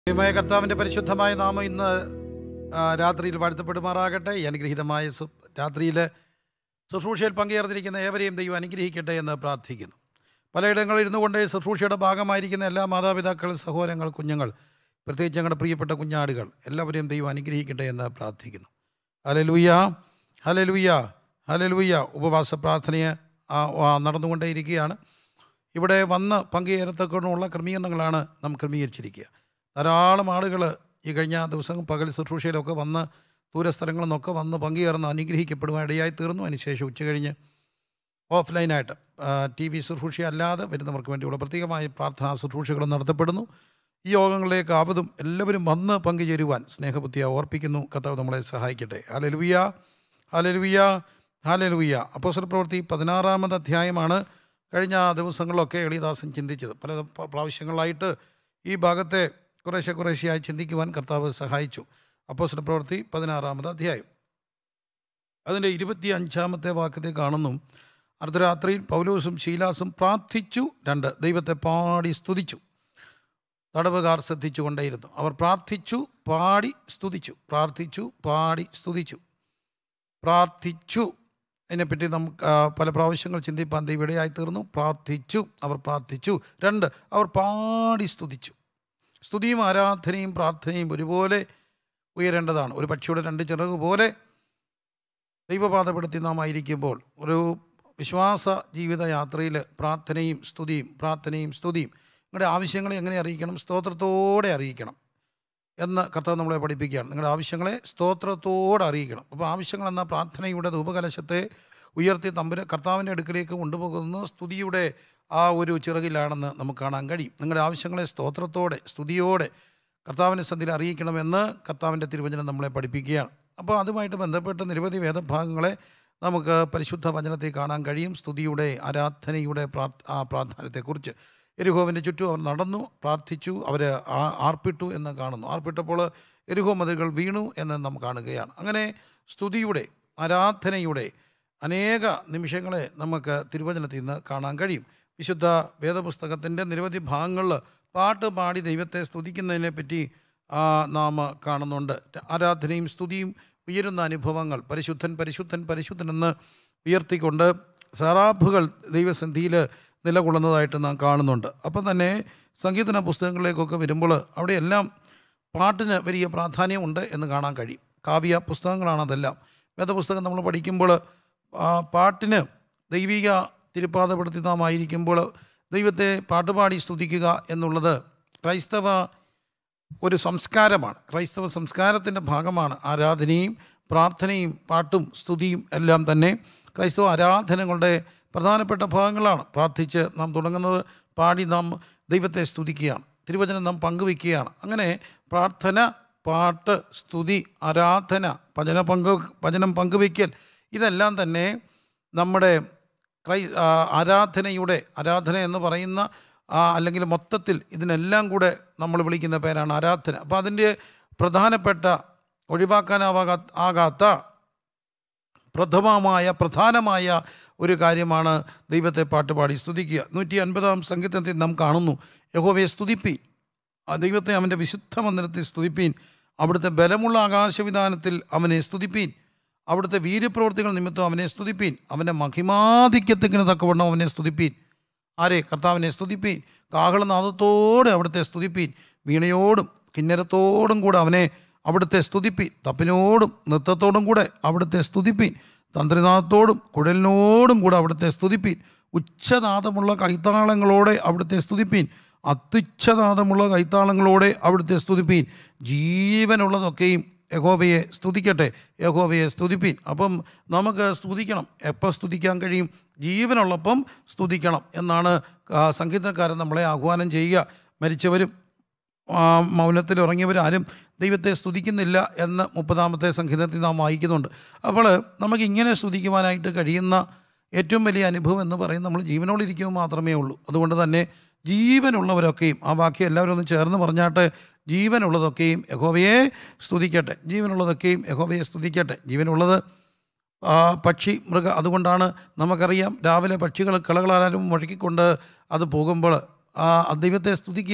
ദൈവമായ കർത്താവിൻ്റെ പരിശുദ്ധമായ നാമം ഇന്ന് ആ, രാത്രിയിൽ വാഴ്ത്തപ്പെടുമാറാകട്ടെ ഈ അനുഗ്രഹീതമായ സു- രാത്രിയിൽ ശുശ്രൂഷയിൽ പങ്കുചേർന്നിരിക്കുന്ന ഏവരെയും ദൈവം അനുഗ്രഹിക്കട്ടെ എന്ന് പ്രാർത്ഥിക്കുന്നു പലയിടങ്ങളിൽ ഇരുന്നു കൊണ്ട് ശുശ്രൂഷയുടെ ഭാഗമായിരിക്കുന്ന എല്ലാ മാതാപിതാക്കൾ സഹോദരങ്ങൾ കുഞ്ഞുങ്ങൾ പ്രത്യേകിച്ച് ഞങ്ങളുടെ പ്രിയപ്പെട്ട കുഞ്ഞാടുകൾ എല്ലാവരെയും ദൈവം അനുഗ്രഹിക്കട്ടെ എന്ന് പ്രാർത്ഥിക്കുന്നു ഹലലൂയ ഹലലൂയ ഹലലൂയ ഉപവാസ പ്രാർത്ഥനയെ ആ, ആ, നടന്നുകൊണ്ടേയിരിക്കുകയാണ് ഇവിടെ വന്ന് പങ്കുചേരത്തക്കൊണ്ടുള്ള ക്രമീകരണങ്ങളാണ് നാം ക്രമീകരിച്ചിരിക്കുക ധാരാളം ആളുകൾ ഈ കഴിഞ്ഞ ദിവസം പകൽ ശുശ്രൂഷയിലൊക്കെ വന്ന് ദൂരസ്ഥലങ്ങളിൽ നിന്നൊക്കെ വന്ന് പങ്കുചേർന്ന് അനുഗ്രഹിക്കപ്പെടുവാൻ ഇടയായി തീർന്നു അതിനുശേഷം ഉച്ച കഴിഞ്ഞ് ഓഫ്ലൈനായിട്ട് ടി വി ശുശ്രൂഷ അല്ലാതെ വരുന്നവർക്ക് വേണ്ടിയുള്ള പ്രത്യേകമായ പ്രാർത്ഥനാ ശുശ്രൂഷകൾ നടത്തപ്പെടുന്നു ഈ യോഗങ്ങളിലേക്ക് ആവതും എല്ലാവരും വന്ന് പങ്കുചേരുവാൻ സ്നേഹബുദ്ധിയെ ഓർപ്പിക്കുന്നു കർത്താവ് നമ്മളെ സഹായിക്കട്ടെ ഹലലുവിയ ഹലലുവിയ ഹലലുവിയ അപ്പോസർ പ്രവൃത്തി പതിനാറാമത് അധ്യായമാണ് കഴിഞ്ഞ ദിവസങ്ങളിലൊക്കെ എളിദാസൻ ചിന്തിച്ചത് പല പ്ര- പ്രാവശ്യങ്ങളായിട്ട് ഈ ഭാഗത്തെ കുറേശ്ശെ കുറേശ്ശെയായി ചിന്തിക്കുവാൻ കർത്താവ് സഹായിച്ചു അപ്പോസർ പ്രവൃത്തി പതിനാറാമത് അധ്യായം അതിൻ്റെ ഇരുപത്തി അഞ്ചാമത്തെ വാക്യത്തെ കാണുന്നു അർദ്ധരാത്രിയിൽ പൗലോസും ശീലാസും പ്രാർത്ഥിച്ചു രണ്ട് ദൈവത്തെ പാടി സ്തുതിച്ചു തടവുകാർ ശ്രദ്ധിച്ചുകൊണ്ടേയിരുന്നു അവർ പ്രാർത്ഥിച്ചു പാടി സ്തുതിച്ചു പ്രാർത്ഥിച്ചു പാടി സ്തുതിച്ചു പ്രാർത്ഥിച്ചു അതിനെപ്പറ്റി നമുക്ക് ആ, പല പ്രാവശ്യങ്ങൾ ചിന്തിപ്പാൻ ദൈവയിടയായി തീർന്നു പ്രാർത്ഥിച്ചു അവർ പ്രാർത്ഥിച്ചു രണ്ട് അവർ പാടി സ്തുതിച്ചു സ്തുതിയും ആരാധനയും പ്രാർത്ഥനയും ഒരുപോലെ ഉയരേണ്ടതാണ് ഒരു പക്ഷിയുടെ രണ്ട് ചിറക് പോലെ ദൈവപാതപ്പെടുത്തി നാം ആയിരിക്കുമ്പോൾ ഒരു വിശ്വാസ ജീവിത യാത്രയിൽ പ്രാർത്ഥനയും സ്തുതിയും പ്രാർത്ഥനയും സ്തുതിയും നിങ്ങളുടെ ആവശ്യങ്ങളെ എങ്ങനെ അറിയിക്കണം സ്തോത്രത്തോടെ അറിയിക്കണം എന്ന് കർത്താവ് നമ്മളെ പഠിപ്പിക്കുകയാണ് നിങ്ങളുടെ ആവശ്യങ്ങളെ സ്തോത്രത്തോടെ അറിയിക്കണം അപ്പോൾ ആവശ്യങ്ങൾ എന്ന പ്രാർത്ഥനയുടെ ധൂപകലശത്തെ ഉയർത്തി തമ്പുര കർത്താവിൻ്റെ അടുക്കിലേക്ക് കൊണ്ടുപോകുന്ന സ്തുതിയുടെ ആ ഒരു ചിറകിലാണെന്ന് നമുക്ക് കാണാൻ കഴിയും നിങ്ങളുടെ ആവശ്യങ്ങളെ സ്തോത്രത്തോടെ സ്തുതിയോടെ കർത്താവിൻ്റെ സന്ധിയിൽ അറിയിക്കണമെന്ന് കർത്താവിൻ്റെ തിരുവചനം നമ്മളെ പഠിപ്പിക്കുകയാണ് അപ്പോൾ അതുമായിട്ട് ബന്ധപ്പെട്ട് നിരവധി വേദഭാഗങ്ങളെ നമുക്ക് പരിശുദ്ധ വചനത്തിൽ കാണാൻ കഴിയും സ്തുതിയുടെ ആരാധനയുടെ പ്രാർത്ഥ ആ പ്രാധാന്യത്തെക്കുറിച്ച് എരുഹോവിൻ്റെ ചുറ്റും അവർ നടന്നു പ്രാർത്ഥിച്ചു അവർ ആർപ്പിട്ടു എന്ന് കാണുന്നു ആർപ്പിട്ടപ്പോൾ എരുഹോ മതിലുകൾ വീണു എന്ന് നാം കാണുകയാണ് അങ്ങനെ സ്തുതിയുടെ ആരാധനയുടെ അനേക നിമിഷങ്ങളെ നമുക്ക് തിരുവചനത്തിൽ നിന്ന് കാണാൻ കഴിയും വിശുദ്ധ വേദപുസ്തകത്തിൻ്റെ നിരവധി ഭാഗങ്ങളിൽ പാട്ട് പാടി ദൈവത്തെ സ്തുതിക്കുന്നതിനെ പറ്റി ആ, നാം കാണുന്നുണ്ട് ആരാധനയും സ്തുതിയും ഉയരുന്ന അനുഭവങ്ങൾ പരിശുദ്ധൻ പരിശുദ്ധൻ പരിശുദ്ധൻ എന്ന് ഉയർത്തിക്കൊണ്ട് സറാഫുകൾ ദൈവസന്ധിയിൽ നിലകൊള്ളുന്നതായിട്ട് നാം കാണുന്നുണ്ട് അപ്പം തന്നെ സംഗീതന പുസ്തകങ്ങളിലേക്കൊക്കെ വരുമ്പോൾ അവിടെയെല്ലാം പാട്ടിന് വലിയ പ്രാധാന്യമുണ്ട് എന്ന് കാണാൻ കഴിയും കാവ്യ പുസ്തകങ്ങളാണ് അതെല്ലാം വേദപുസ്തകം നമ്മൾ പഠിക്കുമ്പോൾ ആ പാട്ടിന് ദൈവിക തിരുപ്പാതപ്പെടുത്തി നാം ആയിരിക്കുമ്പോൾ ദൈവത്തെ പാട്ടുപാടി സ്തുതിക്കുക എന്നുള്ളത് ക്രൈസ്തവ ഒരു സംസ്കാരമാണ് ക്രൈസ്തവ സംസ്കാരത്തിൻ്റെ ഭാഗമാണ് ആരാധനയും പ്രാർത്ഥനയും പാട്ടും സ്തുതിയും എല്ലാം തന്നെ ക്രൈസ്തവ ആരാധനകളുടെ പ്രധാനപ്പെട്ട ഭാഗങ്ങളാണ് പ്രാർത്ഥിച്ച് നാം തുടങ്ങുന്നത് പാടി നാം ദൈവത്തെ സ്തുതിക്കുകയാണ് തിരുവചനം നാം പങ്കുവയ്ക്കുകയാണ് അങ്ങനെ പ്രാർത്ഥന പാട്ട് സ്തുതി ആരാധന ഭജന പങ്കു ഭജനം പങ്കുവയ്ക്കൽ ഇതെല്ലാം തന്നെ നമ്മുടെ ക്രൈ ആ, ആരാധനയുടെ ആരാധന എന്ന് പറയുന്ന ആ, അല്ലെങ്കിൽ മൊത്തത്തിൽ ഇതിനെല്ലാം കൂടെ നമ്മൾ വിളിക്കുന്ന പേരാണ് ആരാധന അപ്പോൾ അതിൻ്റെ പ്രധാനപ്പെട്ട ഒഴിവാക്കാനാവാകാ ആകാത്ത പ്രഥമമായ പ്രധാനമായ ഒരു കാര്യമാണ് ദൈവത്തെ പാട്ടുപാടി സ്തുതിക്കുക നൂറ്റി അൻപതാം സംഗീതത്തിൽ നാം കാണുന്നു യഹോവയെ സ്തുതിപ്പീൻ ആ ദൈവത്തെ അവൻ്റെ വിശുദ്ധ മന്ദിരത്തിൽ സ്തുതിപ്പീൻ അവിടുത്തെ ബലമുള്ള ആകാശവിധാനത്തിൽ അവനെ സ്തുതിപ്പീൻ അവിടുത്തെ വീര്യപ്രവർത്തികൾ നിമിത്തം അവനെ സ്തുതിപ്പീൻ അവൻ്റെ മഹിമാധിക്യത്തിന് തക്കവണ്ണം അവനെ സ്തുതിപ്പീൻ ആരെ കർത്താവിനെ സ്തുതിപ്പീൻ കാഹളനാദത്തോടെ അവിടുത്തെ സ്തുതിപ്പീൻ വീണയോടും കിന്നരത്തോടും കൂടെ അവനെ അവിടുത്തെ സ്തുതിപ്പീൻ തപ്പിനോടും നൃത്തത്തോടും കൂടെ അവിടുത്തെ സ്തുതിപ്പീൻ തന്ത്രിനാഥത്തോടും കുഴലിനോടും കൂടെ അവിടുത്തെ സ്തുതിപ്പീൻ ഉച്ചനാദമുള്ള കൈത്താളങ്ങളോടെ അവിടുത്തെ സ്തുതിപ്പീൻ അത്യുച്ഛനാദമുള്ള കൈത്താളങ്ങളോടെ അവിടുത്തെ സ്തുതിപ്പീൻ ജീവനുള്ളതൊക്കെയും യഹോവയെ സ്തുതിക്കട്ടെ യഹോവയെ സ്തുതിപ്പീൻ അപ്പം നമുക്ക് സ്തുതിക്കണം എപ്പോൾ സ്തുതിക്കാൻ കഴിയും ജീവനുള്ളപ്പം സ്തുതിക്കണം എന്നാണ് ആ, സംഗീതക്കാരൻ നമ്മളെ ആഹ്വാനം ചെയ്യുക മരിച്ചവരും ആ, മൗനത്തിൽ ഉറങ്ങിയവരാരും ദൈവത്തെ സ്തുതിക്കുന്നില്ല എന്ന് മുപ്പതാമത്തെ സംഗീതത്തിൽ നാം വായിക്കുന്നുണ്ട് അപ്പോൾ നമുക്ക് ഇങ്ങനെ സ്തുതിക്കുവാനായിട്ട് കഴിയുന്ന ഏറ്റവും വലിയ അനുഭവം എന്ന് പറയുന്നത് നമ്മൾ ജീവനോടിരിക്കുമ്പോൾ മാത്രമേ ഉള്ളൂ അതുകൊണ്ട് തന്നെ ജീവനുള്ളവരൊക്കെയും ആ വാക്യം എല്ലാവരും ഒന്ന് ചേർന്ന് പറഞ്ഞാട്ട് ജീവനുള്ളതൊക്കെയും യഹോവയെ സ്തുതിക്കട്ടെ ജീവനുള്ളതൊക്കെയും യഹോവയെ സ്തുതിക്കട്ടെ ജീവനുള്ളത് ആ, പക്ഷി മൃഗ അതുകൊണ്ടാണ് നമുക്കറിയാം രാവിലെ പക്ഷികൾ കളകളാലും മുഴക്കിക്കൊണ്ട് അത് പോകുമ്പോൾ ആ ദൈവത്തെ സ്തുതിക്കുകയാണ്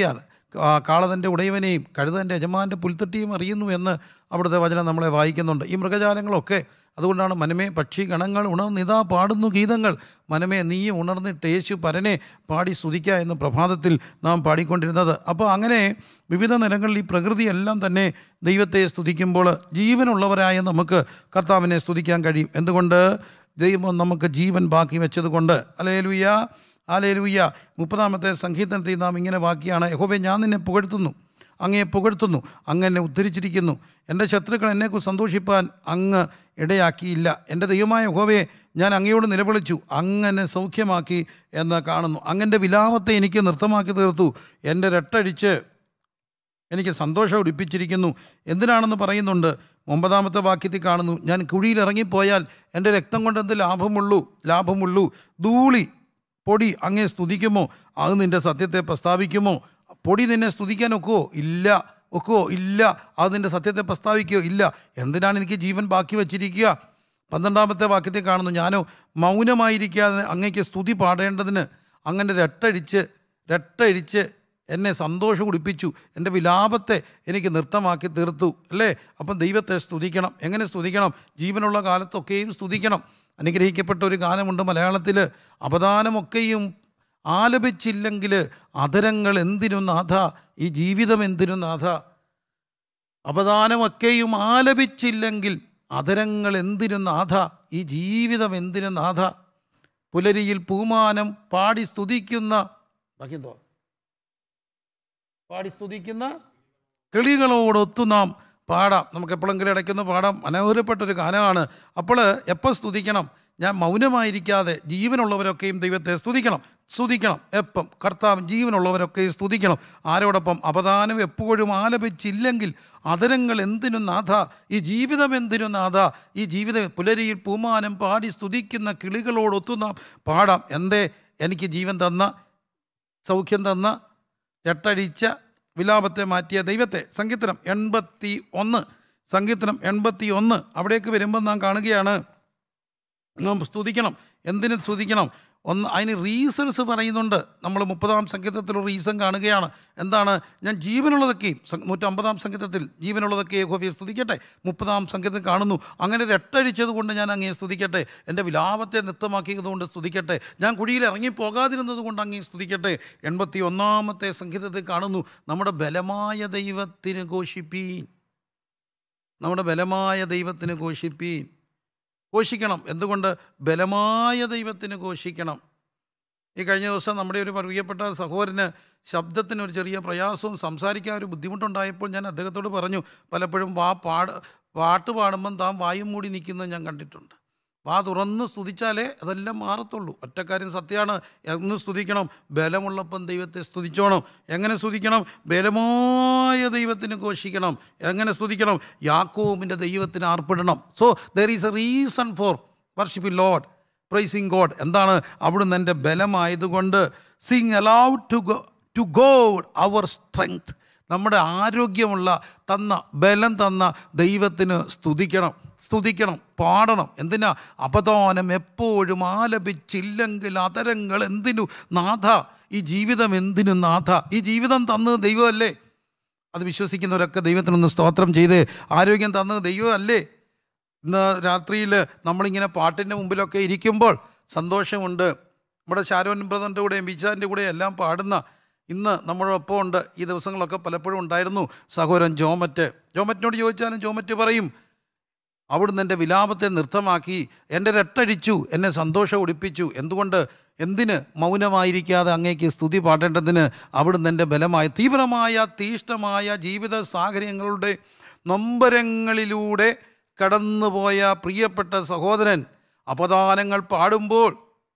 ആ കാളതൻ്റെ ഉടയവനെയും കഴുതൻ്റെ യജമാൻ്റെ പുൽത്തട്ടിയും അറിയുന്നു എന്ന് അവിടുത്തെ വചനം നമ്മളെ വായിക്കുന്നുണ്ട് ഈ മൃഗജാലങ്ങളൊക്കെ അതുകൊണ്ടാണ് മനമേ പക്ഷി ഗണങ്ങൾ ഉണർന്നിതാ പാടുന്നു ഗീതങ്ങൾ മനമേ നീ ഉണർന്നിട്ട് യേശു പരനെ പാടി സ്തുതിക്കുക എന്ന് പ്രഭാതത്തിൽ നാം പാടിക്കൊണ്ടിരുന്നത് അപ്പോൾ അങ്ങനെ വിവിധ നിലങ്ങളിൽ ഈ പ്രകൃതിയെല്ലാം തന്നെ ദൈവത്തെ സ്തുതിക്കുമ്പോൾ ജീവനുള്ളവരായ നമുക്ക് കർത്താവിനെ സ്തുതിക്കാൻ കഴിയും എന്തുകൊണ്ട് ദൈവം നമുക്ക് ജീവൻ ബാക്കി വെച്ചതുകൊണ്ട് അലേലുയ്യ ആലേലുയ്യ മുപ്പതാമത്തെ സങ്കീർത്തനത്തിൽ നാം ഇങ്ങനെ വാക്കിയാണ് യഹോവേ ഞാൻ നിന്നെ പുകഴ്ത്തുന്നു അങ്ങയെ പുകഴ്ത്തുന്നു അങ്ങ് എന്നെ ഉദ്ധരിച്ചിരിക്കുന്നു എൻ്റെ ശത്രുക്കൾ എന്നെക്കുറിച്ച് സന്തോഷിപ്പാൻ അങ്ങ് ഇടയാക്കിയില്ല എൻ്റെ ദൈവമായ യഹോവയെ ഞാൻ അങ്ങയോട് നിലവിളിച്ചു അങ്ങനെ സൗഖ്യമാക്കി എന്ന് കാണുന്നു അങ്ങൻ്റെ വിലാപത്തെ എനിക്ക് നൃത്തമാക്കി തീർത്തു എൻ്റെ രട്ടടിച്ച് എനിക്ക് സന്തോഷം ഉടിപ്പിച്ചിരിക്കുന്നു എന്തിനാണെന്ന് പറയുന്നുണ്ട് ഒമ്പതാമത്തെ വാക്യത്തിൽ കാണുന്നു ഞാൻ കുഴിയിൽ ഇറങ്ങിപ്പോയാൽ എൻ്റെ രക്തം കൊണ്ട് എന്ത് ലാഭമുള്ളൂ ലാഭമുള്ളൂ ധൂളി പൊടി അങ്ങേ സ്തുതിക്കുമോ അത് നിൻ്റെ സത്യത്തെ പ്രസ്താവിക്കുമോ പൊടി നിന്നെ സ്തുതിക്കാൻ ഒക്കുവോ ഇല്ല ഒക്കുവോ ഇല്ല അത് നിൻ്റെ സത്യത്തെ പ്രസ്താവിക്കുകയോ ഇല്ല എന്തിനാണ് എനിക്ക് ജീവൻ ബാക്കി വച്ചിരിക്കുക പന്ത്രണ്ടാമത്തെ വാക്യത്തിൽ കാണുന്നു ഞാനോ മൗനമായിരിക്കാതെ അങ്ങേക്ക് സ്തുതി പാടേണ്ടതിന് അങ്ങനെ രട്ടടിച്ച് രട്ടടിച്ച് എന്നെ സന്തോഷം കുടിപ്പിച്ചു എൻ്റെ വിലാപത്തെ എനിക്ക് നൃത്തമാക്കി തീർത്തു അല്ലേ അപ്പം ദൈവത്തെ സ്തുതിക്കണം എങ്ങനെ സ്തുതിക്കണം ജീവനുള്ള കാലത്തൊക്കെയും സ്തുതിക്കണം അനുഗ്രഹിക്കപ്പെട്ട ഒരു ഗാനമുണ്ട് മലയാളത്തിൽ അപദാനമൊക്കെയും ആലപിച്ചില്ലെങ്കിൽ അധരങ്ങൾ എന്തിനു നാഥ ഈ ജീവിതം എന്തിനു നാഥ അപദാനമൊക്കെയും ആലപിച്ചില്ലെങ്കിൽ അധരങ്ങൾ എന്തിനു നാഥ ഈ ജീവിതം എന്തിനു നാഥ പുലരിയിൽ പൂമാനം പാടി സ്തുതിക്കുന്ന ബാക്കി എന്തോ പാടി സ്തുതിക്കുന്ന കിളികളോടൊത്തു നാം പാടാം നമുക്ക് എപ്പോഴെങ്കിലും ഇടയ്ക്കൊന്ന് പാടാം മനോഹരപ്പെട്ടൊരു ഗാനമാണ് അപ്പോൾ എപ്പോൾ സ്തുതിക്കണം ഞാൻ മൗനമായിരിക്കാതെ ജീവനുള്ളവരൊക്കെയും ദൈവത്തെ സ്തുതിക്കണം സ്തുതിക്കണം എപ്പം കർത്താവ് ജീവനുള്ളവരൊക്കെയും സ്തുതിക്കണം ആരോടൊപ്പം അപദാനം എപ്പോഴും ആലപിച്ചില്ലെങ്കിൽ അതരങ്ങൾ എന്തിനു നാഥ ഈ ജീവിതം എന്തിനു നാഥ ഈ ജീവിതം പുലരിയിൽ പൂമാനം പാടി സ്തുതിക്കുന്ന കിളികളോടൊത്തു നാം പാടാം എന്തേ എനിക്ക് ജീവൻ തന്ന സൗഖ്യം തന്ന രട്ടടിച്ച വിലാപത്തെ മാറ്റിയ ദൈവത്തെ സങ്കീർത്തനം എൺപത്തി ഒന്ന് സങ്കീർത്തനം എൺപത്തി ഒന്ന് അവിടേക്ക് വരുമ്പോൾ നാം കാണുകയാണ് നാം സ്തുതിക്കണം എന്തിനു സ്തുതിക്കണം ഒന്ന് അതിന് റീസൺസ് പറയുന്നുണ്ട് നമ്മൾ മുപ്പതാം സംഗീതത്തിൽ ഒരു റീസൺ കാണുകയാണ് എന്താണ് ഞാൻ ജീവനുള്ളതൊക്കെയും സം- നൂറ്റമ്പതാം സംഗീതത്തിൽ ജീവനുള്ളതൊക്കെ യഹോവയെ സ്തുതിക്കട്ടെ മുപ്പതാം സംഗീതത്തിൽ കാണുന്നു അങ്ങനെ രട്ടടിച്ചത് കൊണ്ട് ഞാൻ അങ്ങേ സ്തുതിക്കട്ടെ എൻ്റെ വിലാപത്തെ നൃത്തമാക്കിയത് കൊണ്ട് സ്തുതിക്കട്ടെ ഞാൻ കുഴിയിൽ ഇറങ്ങി പോകാതിരുന്നത് കൊണ്ട് അങ്ങേ സ്തുതിക്കട്ടെ എൺപത്തി ഒന്നാമത്തെ സംഗീതത്തിൽ കാണുന്നു നമ്മുടെ ബലമായ ദൈവത്തിന് ഘോഷിപ്പീൻ നമ്മുടെ ബലമായ ദൈവത്തിന് ഘോഷിപ്പീൻ ഘോഷിക്കണം എന്തുകൊണ്ട് ബലമായ ദൈവത്തിന് ഘോഷിക്കണം ഈ കഴിഞ്ഞ ദിവസം നമ്മുടെ ഒരു പ്രിയപ്പെട്ട സഹോദരന് ശബ്ദത്തിന് ഒരു ചെറിയ പ്രയാസവും സംസാരിക്കാൻ ഒരു ബുദ്ധിമുട്ടുണ്ടായപ്പോൾ ഞാൻ അദ്ദേഹത്തോട് പറഞ്ഞു പലപ്പോഴും വാ പാട് പാട്ട് പാടുമ്പം താൻ വായും മൂടി നിൽക്കുന്നത് ഞാൻ കണ്ടിട്ടുണ്ട് വാ തുറന്ന് സ്തുതിച്ചാലേ അതെല്ലാം മാറത്തുള്ളൂ ഒറ്റക്കാര്യം സത്യമാണ് എന്ന് സ്തുതിക്കണം ബലമുള്ളപ്പം ദൈവത്തെ സ്തുതിച്ചോണം എങ്ങനെ സ്തുതിക്കണം ബലമായ ദൈവത്തിന് ഘോഷിക്കണം എങ്ങനെ സ്തുതിക്കണം യാക്കോബിൻ്റെ ദൈവത്തിന് ആർപ്പിടണം so there is a reason for worship Lord praising God എന്താണ് അവിടുന്ന് എൻ്റെ ബലമായതുകൊണ്ട് sing aloud to go to God our strength നമ്മുടെ ആരോഗ്യമുള്ള തന്ന ബലം തന്ന ദൈവത്തിന് സ്തുതിക്കണം സ്തുതിക്കണം പാടണം എന്തിനാ അപദാനം എപ്പോഴും ആലപിച്ചില്ലെങ്കിൽ അതരങ്ങൾ എന്തിനു നാഥ ഈ ജീവിതം എന്തിനു നാഥ ഈ ജീവിതം തന്നത് ദൈവമല്ലേ അത് വിശ്വസിക്കുന്നവരൊക്കെ ദൈവത്തിനൊന്ന് സ്തോത്രം ചെയ്ത് ആരോഗ്യം തന്നത് ദൈവമല്ലേ ഇന്ന് രാത്രിയിൽ നമ്മളിങ്ങനെ പാട്ടിൻ്റെ മുമ്പിലൊക്കെ ഇരിക്കുമ്പോൾ സന്തോഷമുണ്ട് നമ്മുടെ ഷാരോൻ ബ്രദറിൻ്റെ കൂടെയും ബിജാൻ്റെ കൂടെയും എല്ലാം പാടുന്ന ഇന്ന് നമ്മളൊപ്പം ഉണ്ട് ഈ ദിവസങ്ങളൊക്കെ പലപ്പോഴും ഉണ്ടായിരുന്നു സഹോദരൻ ജോമറ്റ് ജോമറ്റിനോട് ചോദിച്ചാലും ജോമറ്റ് പറയും അവിടുന്ന് എൻ്റെ വിലാപത്തെ നൃത്തമാക്കി എൻ്റെ രട്ടടിച്ചു എന്നെ സന്തോഷം ഉടിപ്പിച്ചു എന്തുകൊണ്ട് എന്തിന് മൗനമായിരിക്കാതെ അങ്ങേക്ക് സ്തുതി പാടേണ്ടതിന് അവിടുന്ന് എൻ്റെ ബലമായ തീവ്രമായ തീഷ്ണമായ ജീവിത സാഹചര്യങ്ങളുടെ നൊമ്പരങ്ങളിലൂടെ കടന്നുപോയ പ്രിയപ്പെട്ട സഹോദരൻ അപദാനങ്ങൾ പാടുമ്പോൾ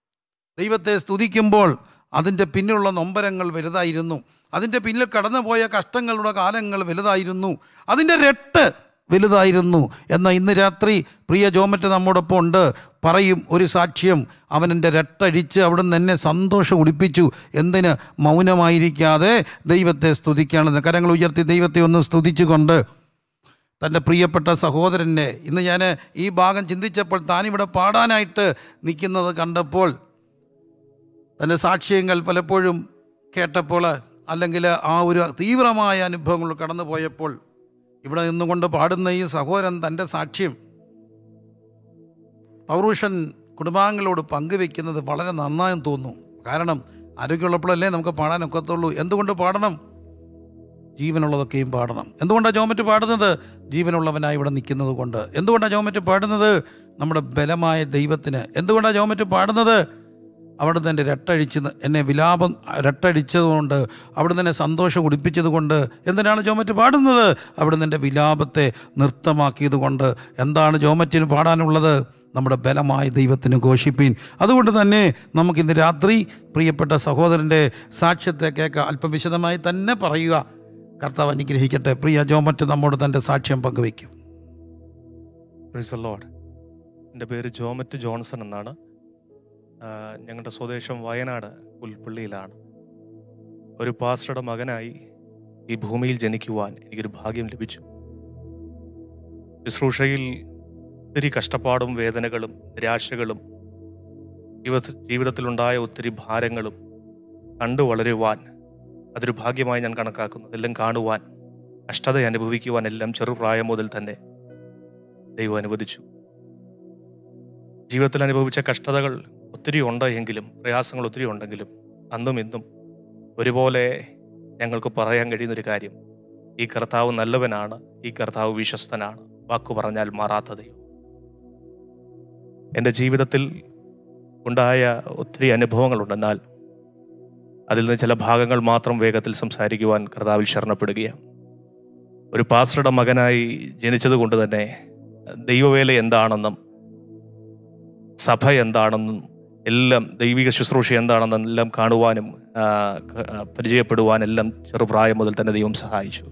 ദൈവത്തെ സ്തുതിക്കുമ്പോൾ അതിൻ്റെ പിന്നിലുള്ള നൊമ്പരങ്ങൾ വലുതായിരുന്നു അതിൻ്റെ പിന്നിൽ കടന്നുപോയ കഷ്ടങ്ങളുടെ കാലങ്ങൾ വലുതായിരുന്നു അതിൻ്റെ രട്ട് വലുതായിരുന്നു എന്നാൽ ഇന്ന് രാത്രി പ്രിയ ജോമറ്റ് നമ്മോടൊപ്പം ഉണ്ട് പറയും ഒരു സാക്ഷ്യം അവൻ എൻ്റെ രട്ടഴിച്ച് അവിടുന്ന് എന്നെ സന്തോഷം ഉടിപ്പിച്ചു എന്തിന് മൗനമായിരിക്കാതെ ദൈവത്തെ സ്തുതിക്കുകയാണെന്ന് കരങ്ങൾ ഉയർത്തി ദൈവത്തെ ഒന്ന് സ്തുതിച്ചുകൊണ്ട് തൻ്റെ പ്രിയപ്പെട്ട സഹോദരനെ ഇന്ന് ഞാൻ ഈ ഭാഗം ചിന്തിച്ചപ്പോൾ താനിവിടെ പാടാനായിട്ട് നിൽക്കുന്നത് കണ്ടപ്പോൾ തൻ്റെ സാക്ഷ്യങ്ങൾ പലപ്പോഴും കേട്ടപ്പോൾ അല്ലെങ്കിൽ ആ ഒരു തീവ്രമായ അനുഭവങ്ങൾ കടന്നു പോയപ്പോൾ ഇവിടെ നിന്നുകൊണ്ട് പാടുന്ന ഈ സഹോദരൻ തൻ്റെ സാക്ഷ്യം പൗരുഷൻ കുടുംബാംഗങ്ങളോട് പങ്കുവെക്കുന്നത് വളരെ നന്നായെന്ന് തോന്നുന്നു കാരണം ആരോഗ്യമുള്ളപ്പോഴല്ലേ നമുക്ക് പാടാൻ ഒക്കത്തുള്ളൂ എന്തുകൊണ്ട് പാടണം ജീവനുള്ളതൊക്കെയും പാടണം എന്തുകൊണ്ടാണ് ജോമറ്റ് പാടുന്നത് ജീവനുള്ളവനായി ഇവിടെ നിൽക്കുന്നത് കൊണ്ട് എന്തുകൊണ്ടാണ് ജോമറ്റ് പാടുന്നത് നമ്മുടെ ബലമായ ദൈവത്തിന് എന്തുകൊണ്ടാണ് ജോമറ്റ് പാടുന്നത് അവിടുന്ന് എൻ്റെ രട്ടഴിച്ച് എന്നെ വിലാപം രട്ടടിച്ചതുകൊണ്ട് അവിടുന്ന് എന്നെ സന്തോഷം കുടിപ്പിച്ചത് കൊണ്ട് എന്തിനാണ് ജോമറ്റ് പാടുന്നത് അവിടുന്ന് എൻ്റെ വിലാപത്തെ നൃത്തമാക്കിയത് കൊണ്ട് എന്താണ് ജോമറ്റിന് പാടാനുള്ളത് നമ്മുടെ ബലമായ ദൈവത്തിന് ഘോഷിപ്പീൻ അതുകൊണ്ട് തന്നെ നമുക്കിന്ന് രാത്രി പ്രിയപ്പെട്ട സഹോദരൻ്റെ സാക്ഷ്യത്തെ കേൾക്കാം അല്പം വിശദമായി തന്നെ പറയുക കർത്താവ് അനുഗ്രഹിക്കട്ടെ പ്രിയ ജോമറ്റ് നമ്മോട് തൻ്റെ സാക്ഷ്യം പങ്കുവയ്ക്കും പ്രൈസ് ലോഡ് എൻ്റെ പേര് ജോമറ്റ് ജോൺസൺ എന്നാണ് ആ, ഞങ്ങളുടെ സ്വദേശം വയനാട് പുൽപ്പള്ളിയിലാണ് ഒരു പാസ്റ്ററുടെ മകനായി ഈ ഭൂമിയിൽ ജനിക്കുവാൻ എനിക്കൊരു ഭാഗ്യം ലഭിച്ചു ശുശ്രൂഷയിൽ ഒത്തിരി കഷ്ടപ്പാടും വേദനകളും നിരാശകളും ജീവിത ജീവിതത്തിലുണ്ടായ ഒത്തിരി ഭാരങ്ങളും കണ്ടു വളരുവാൻ അതൊരു ഭാഗ്യമായി ഞാൻ കണക്കാക്കുന്നു അതെല്ലാം കാണുവാൻ കഷ്ടത അനുഭവിക്കുവാൻ എല്ലാം ചെറുപ്രായം മുതൽ തന്നെ ദൈവം അനുവദിച്ചു ജീവിതത്തിൽ അനുഭവിച്ച കഷ്ടതകൾ ഒത്തിരി ഉണ്ട് എങ്കിലും പ്രയാസങ്ങൾ ഒത്തിരി ഉണ്ടെങ്കിലും അന്നും ഇന്നും ഒരുപോലെ ഞങ്ങൾക്ക് പറയാൻ കഴിയുന്നൊരു കാര്യം ഈ കർത്താവ് നല്ലവനാണ് ഈ കർത്താവ് വിശ്വസ്തനാണ് വാക്കു പറഞ്ഞാൽ മാറാത്ത ദൈവം എൻ്റെ ജീവിതത്തിൽ ഉണ്ടായ ഒത്തിരി അനുഭവങ്ങളുണ്ട് എന്നാൽ അതിൽ നിന്ന് ചില ഭാഗങ്ങൾ മാത്രം വേഗത്തിൽ സംസാരിക്കുവാൻ കർത്താവിൽ ശരണപ്പെടുകയാണ് ഒരു പാസ്റ്ററുടെ മകനായി ജനിച്ചതുകൊണ്ട് തന്നെ ദൈവവേല എന്താണെന്നും സഭ എന്താണെന്നും എല്ലാം ദൈവിക ശുശ്രൂഷ എന്താണെന്നും എല്ലാം കാണുവാനും ആ, ക- ആ, പരിചയപ്പെടുവാനെല്ലാം ചെറുപ്രായം മുതൽ തന്നെ ദൈവം സഹായിച്ചു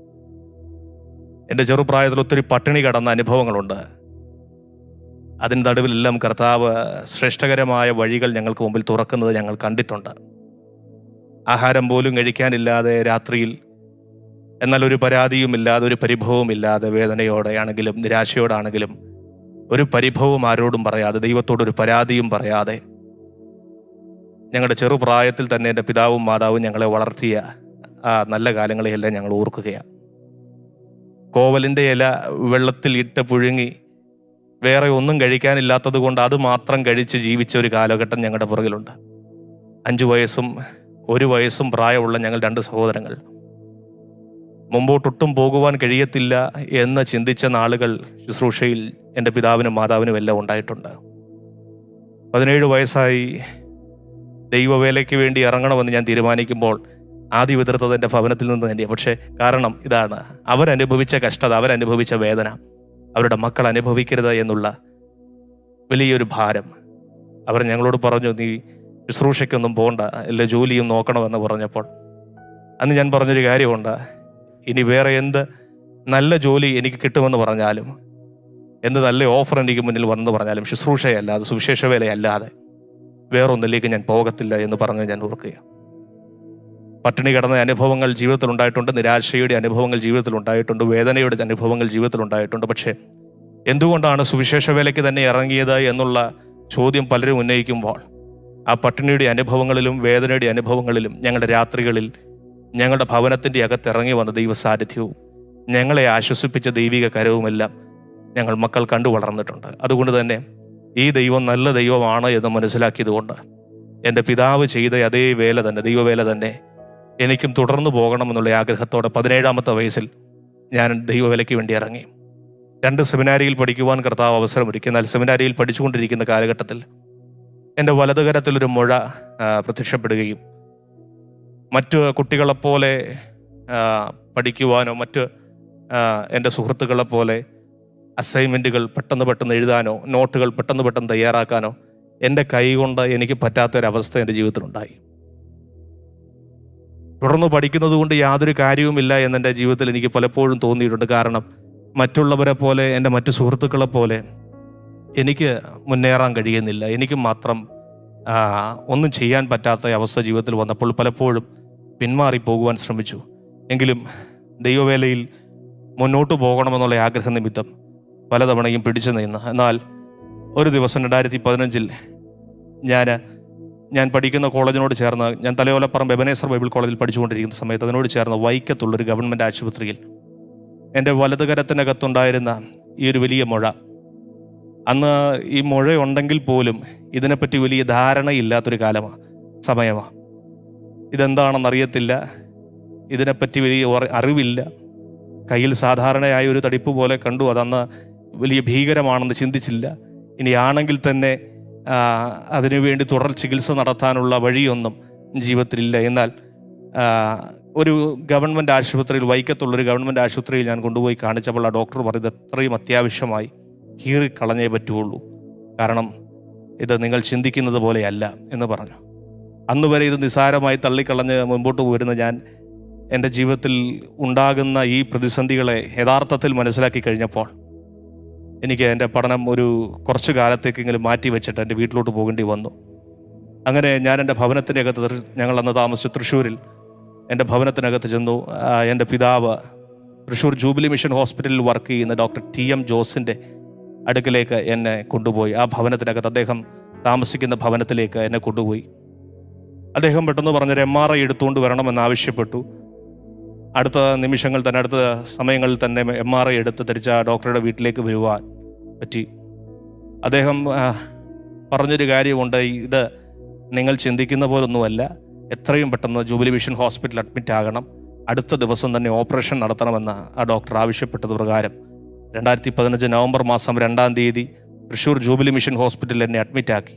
എൻ്റെ ചെറുപ്രായത്തിൽ ഒത്തിരി പട്ടിണി കടന്ന അനുഭവങ്ങളുണ്ട് അതിന് നടുവിലെല്ലാം കർത്താവ് ശ്രേഷ്ഠകരമായ വഴികൾ ഞങ്ങൾക്ക് മുമ്പിൽ തുറക്കുന്നത് ഞങ്ങൾ കണ്ടിട്ടുണ്ട് ആഹാരം പോലും കഴിക്കാനില്ലാതെ രാത്രിയിൽ എന്നാൽ ഒരു പരാതിയുമില്ലാതെ ഒരു പരിഭവമില്ലാതെ വേദനയോടെയാണെങ്കിലും നിരാശയോടാണെങ്കിലും ഒരു പരിഭവവും ആരോടും പറയാതെ ദൈവത്തോടൊരു പരാതിയും പറയാതെ ഞങ്ങളുടെ ചെറുപ്രായത്തിൽ തന്നെ എൻ്റെ പിതാവും മാതാവും ഞങ്ങളെ വളർത്തിയ ആ നല്ല കാലങ്ങളെയെല്ലാം ഞങ്ങൾ ഓർക്കുകയാണ് കോവലിൻ്റെ ഇല വെള്ളത്തിൽ ഇട്ട് പുഴുങ്ങി വേറെ ഒന്നും കഴിക്കാനില്ലാത്തത് കൊണ്ട് അത് മാത്രം കഴിച്ച് ജീവിച്ച ഒരു കാലഘട്ടം ഞങ്ങളുടെ പുറകിലുണ്ട് അഞ്ചു വയസ്സും ഒരു വയസ്സും പ്രായമുള്ള ഞങ്ങൾ രണ്ട് സഹോദരങ്ങൾ മുമ്പോട്ടൊട്ടും പോകുവാൻ കഴിയത്തില്ല എന്ന് ചിന്തിച്ച നാളുകൾ ശുശ്രൂഷയിൽ എൻ്റെ പിതാവിനും മാതാവിനും എല്ലാം ഉണ്ടായിട്ടുണ്ട് പതിനേഴ് വയസ്സായി ദൈവവേലയ്ക്ക് വേണ്ടി ഇറങ്ങണമെന്ന് ഞാൻ തീരുമാനിക്കുമ്പോൾ ആദ്യം എതിർത്തത് എൻ്റെ ഭവനത്തിൽ നിന്ന് തന്നെയാണ് പക്ഷേ കാരണം ഇതാണ് അവരനുഭവിച്ച കഷ്ടത അവരനുഭവിച്ച വേദന അവരുടെ മക്കൾ അനുഭവിക്കരുത് എന്നുള്ള വലിയൊരു ഭാരം അവർ ഞങ്ങളോട് പറഞ്ഞു നീ ശുശ്രൂഷയ്ക്കൊന്നും പോകണ്ട എല്ലാ ജോലിയും നോക്കണമെന്ന് പറഞ്ഞപ്പോൾ അന്ന് ഞാൻ പറഞ്ഞൊരു കാര്യമുണ്ട് ഇനി വേറെ എന്ത് നല്ല ജോലി എനിക്ക് കിട്ടുമെന്ന് പറഞ്ഞാലും എന്ത് നല്ല ഓഫർ എനിക്ക് മുന്നിൽ വന്നെന്ന് പറഞ്ഞാലും ശുശ്രൂഷയല്ലാതെ സുവിശേഷ വേലയല്ലാതെ വേറൊന്നിലേക്ക് ഞാൻ പോകത്തില്ല എന്ന് പറഞ്ഞ് ഞാൻ ഓർക്കുക പട്ടിണി കിടന്ന അനുഭവങ്ങൾ ജീവിതത്തിൽ ഉണ്ടായിട്ടുണ്ട് നിരാശയുടെ അനുഭവങ്ങൾ ജീവിതത്തിൽ ഉണ്ടായിട്ടുണ്ട് വേദനയുടെ അനുഭവങ്ങൾ ജീവിതത്തിൽ ഉണ്ടായിട്ടുണ്ട് പക്ഷേ എന്തുകൊണ്ടാണ് സുവിശേഷ വേലയ്ക്ക് തന്നെ ഇറങ്ങിയത് എന്നുള്ള ചോദ്യം പലരും ഉന്നയിക്കുമ്പോൾ ആ പട്ടിണിയുടെ അനുഭവങ്ങളിലും വേദനയുടെ അനുഭവങ്ങളിലും ഞങ്ങളുടെ രാത്രികളിൽ ഞങ്ങളുടെ ഭവനത്തിൻ്റെ അകത്തിറങ്ങി വന്ന ദൈവ സാന്നിധ്യവും ഞങ്ങളെ ആശ്വസിപ്പിച്ച ദൈവിക കരവുമെല്ലാം ഞങ്ങൾ മക്കൾ കണ്ടു വളർന്നിട്ടുണ്ട് അതുകൊണ്ട് തന്നെ ഈ ദൈവം നല്ല ദൈവമാണ് എന്ന് മനസ്സിലാക്കിയതുകൊണ്ട് എൻ്റെ പിതാവ് ചെയ്ത അതേ വേല തന്നെ ദൈവവേല തന്നെ എനിക്കും തുടർന്നു പോകണമെന്നുള്ള ആഗ്രഹത്തോടെ പതിനേഴാമത്തെ വയസ്സിൽ ഞാൻ ദൈവവേലയ്ക്ക് വേണ്ടി ഇറങ്ങി രണ്ട് സെമിനാരിയിൽ പഠിക്കുവാൻ കർത്താവ് അവസരമൊരുക്കി എന്നാൽ സെമിനാരിയിൽ പഠിച്ചുകൊണ്ടിരിക്കുന്ന കാലഘട്ടത്തിൽ എൻ്റെ വലതുകരത്തിലൊരു മുഴ ആ, പ്രത്യക്ഷപ്പെടുകയും മറ്റു കുട്ടികളെപ്പോലെ ആ, പഠിക്കുവാനോ മറ്റ് ആ, എൻ്റെ സുഹൃത്തുക്കളെ പോലെ അസൈൻമെൻറ്റുകൾ പെട്ടെന്ന് പെട്ടെന്ന് എഴുതാനോ നോട്ടുകൾ പെട്ടെന്ന് പെട്ടെന്ന് തയ്യാറാക്കാനോ എൻ്റെ കൈ കൊണ്ട് എനിക്ക് പറ്റാത്തൊരവസ്ഥ എൻ്റെ ജീവിതത്തിലുണ്ടായി തുടർന്ന് പഠിക്കുന്നത് കൊണ്ട് യാതൊരു കാര്യവുമില്ല എന്നെൻ്റെ ജീവിതത്തിൽ എനിക്ക് പലപ്പോഴും തോന്നിയിട്ടുണ്ട് കാരണം മറ്റുള്ളവരെ പോലെ എൻ്റെ മറ്റു സുഹൃത്തുക്കളെ പോലെ എനിക്ക് മുന്നേറാൻ കഴിയുന്നില്ല എനിക്ക് മാത്രം ആ, ഒന്നും ചെയ്യാൻ പറ്റാത്ത അവസ്ഥ ജീവിതത്തിൽ വന്നപ്പോൾ പലപ്പോഴും പിന്മാറി പോകുവാൻ ശ്രമിച്ചു എങ്കിലും ദൈവവേലയിൽ മുന്നോട്ട് പോകണമെന്നുള്ള ആഗ്രഹ നിമിത്തം പലതവണയും പിടിച്ചു നിന്ന് എന്നാൽ ഒരു ദിവസം രണ്ടായിരത്തി പതിനഞ്ചിൽ ഞാൻ ഞാൻ പഠിക്കുന്ന കോളേജിനോട് ചേർന്ന് ഞാൻ തലയോലപ്പുറം ബെബനേസർ ബൈബിൾ കോളേജിൽ പഠിച്ചുകൊണ്ടിരിക്കുന്ന സമയത്ത് അതിനോട് ചേർന്ന് വൈക്കത്തുള്ളൊരു ഗവൺമെൻറ് ആശുപത്രിയിൽ എൻ്റെ വലതുകരത്തിനകത്തുണ്ടായിരുന്ന ഈ ഒരു വലിയ മുഴ അന്ന് ഈ മുഴയുണ്ടെങ്കിൽ പോലും ഇതിനെപ്പറ്റി വലിയ ധാരണയില്ലാത്തൊരു കാലമാണ് സമയമാണ് ഇതെന്താണെന്നറിയത്തില്ല ഇതിനെപ്പറ്റി വലിയ ഒറ- അറിവില്ല കയ്യിൽ സാധാരണയായ ഒരു തടിപ്പ് പോലെ കണ്ടു അതന്ന് വലിയ ഭീകരമാണെന്ന് ചിന്തിച്ചില്ല ഇനി ആണെങ്കിൽ തന്നെ ആ, അതിനുവേണ്ടി തുടർ ചികിത്സ നടത്താനുള്ള വഴിയൊന്നും ജീവിതത്തിലില്ല എന്നാൽ ആ, ഒരു ഗവൺമെൻറ് ആശുപത്രിയിൽ വൈക്കത്തുള്ളൊരു ഗവൺമെൻറ് ആശുപത്രിയിൽ ഞാൻ കൊണ്ടുപോയി കാണിച്ചപ്പോൾ ആ ഡോക്ടർ പറയുന്നത് എത്രയും അത്യാവശ്യമായി കീറിക്കളഞ്ഞേ പറ്റുള്ളൂ കാരണം ഇത് നിങ്ങൾ ചിന്തിക്കുന്നത് പോലെയല്ല എന്ന് പറഞ്ഞു അന്ന് വരെ ഇത് നിസ്സാരമായി തള്ളിക്കളഞ്ഞ് മുൻപോട്ട് പോരുന്ന ഞാൻ എൻ്റെ ജീവിതത്തിൽ ഉണ്ടാകുന്ന ഈ പ്രതിസന്ധികളെ യഥാർത്ഥത്തിൽ മനസ്സിലാക്കി കഴിഞ്ഞപ്പോൾ എനിക്ക് എൻ്റെ പഠനം ഒരു കുറച്ച് കാലത്തേക്കെങ്കിലും മാറ്റി വെച്ചിട്ട് എൻ്റെ വീട്ടിലോട്ട് പോകേണ്ടി വന്നു അങ്ങനെ ഞാൻ എൻ്റെ ഭവനത്തിൻ്റെ അകത്ത് തൃ- ഞങ്ങൾ അന്ന് താമസിച്ച തൃശ്ശൂരിൽ എൻ്റെ ഭവനത്തിനകത്ത് ചെന്നു ആ, എൻ്റെ പിതാവ് തൃശ്ശൂർ ജൂബിലി മിഷൻ ഹോസ്പിറ്റലിൽ വർക്ക് ചെയ്യുന്ന ഡോക്ടർ ടി എം ജോസിൻ്റെ അടുക്കിലേക്ക് എന്നെ കൊണ്ടുപോയി ആ ഭവനത്തിനകത്ത് അദ്ദേഹം താമസിക്കുന്ന ഭവനത്തിലേക്ക് എന്നെ കൊണ്ടുപോയി അദ്ദേഹം പെട്ടെന്ന് പറഞ്ഞൊരു എം ആർ ഐ എടുത്തുകൊണ്ട് വരണമെന്ന് ആവശ്യപ്പെട്ടു അടുത്ത നിമിഷങ്ങൾ തന്നെ അടുത്ത സമയങ്ങളിൽ തന്നെ എം ആർ ഐ എടുത്ത് തിരിച്ച ആ ഡോക്ടറുടെ വീട്ടിലേക്ക് വരുവാൻ പറ്റി അദ്ദേഹം ആ, പറഞ്ഞൊരു കാര്യമുണ്ട് ഇത് നിങ്ങൾ ചിന്തിക്കുന്ന പോലൊന്നുമല്ല എത്രയും പെട്ടെന്ന് ജൂബിലി വിഷൻ ഹോസ്പിറ്റലിൽ അഡ്മിറ്റ് ആകണം അടുത്ത ദിവസം തന്നെ ഓപ്പറേഷൻ നടത്തണമെന്ന് ആ ഡോക്ടർ ആവശ്യപ്പെട്ടത് പ്രകാരം രണ്ടായിരത്തി പതിനഞ്ച് നവംബർ മാസം രണ്ടാം തീയതി തൃശ്ശൂർ ജൂബിലി മിഷൻ ഹോസ്പിറ്റലിൽ എന്നെ അഡ്മിറ്റ് ആക്കി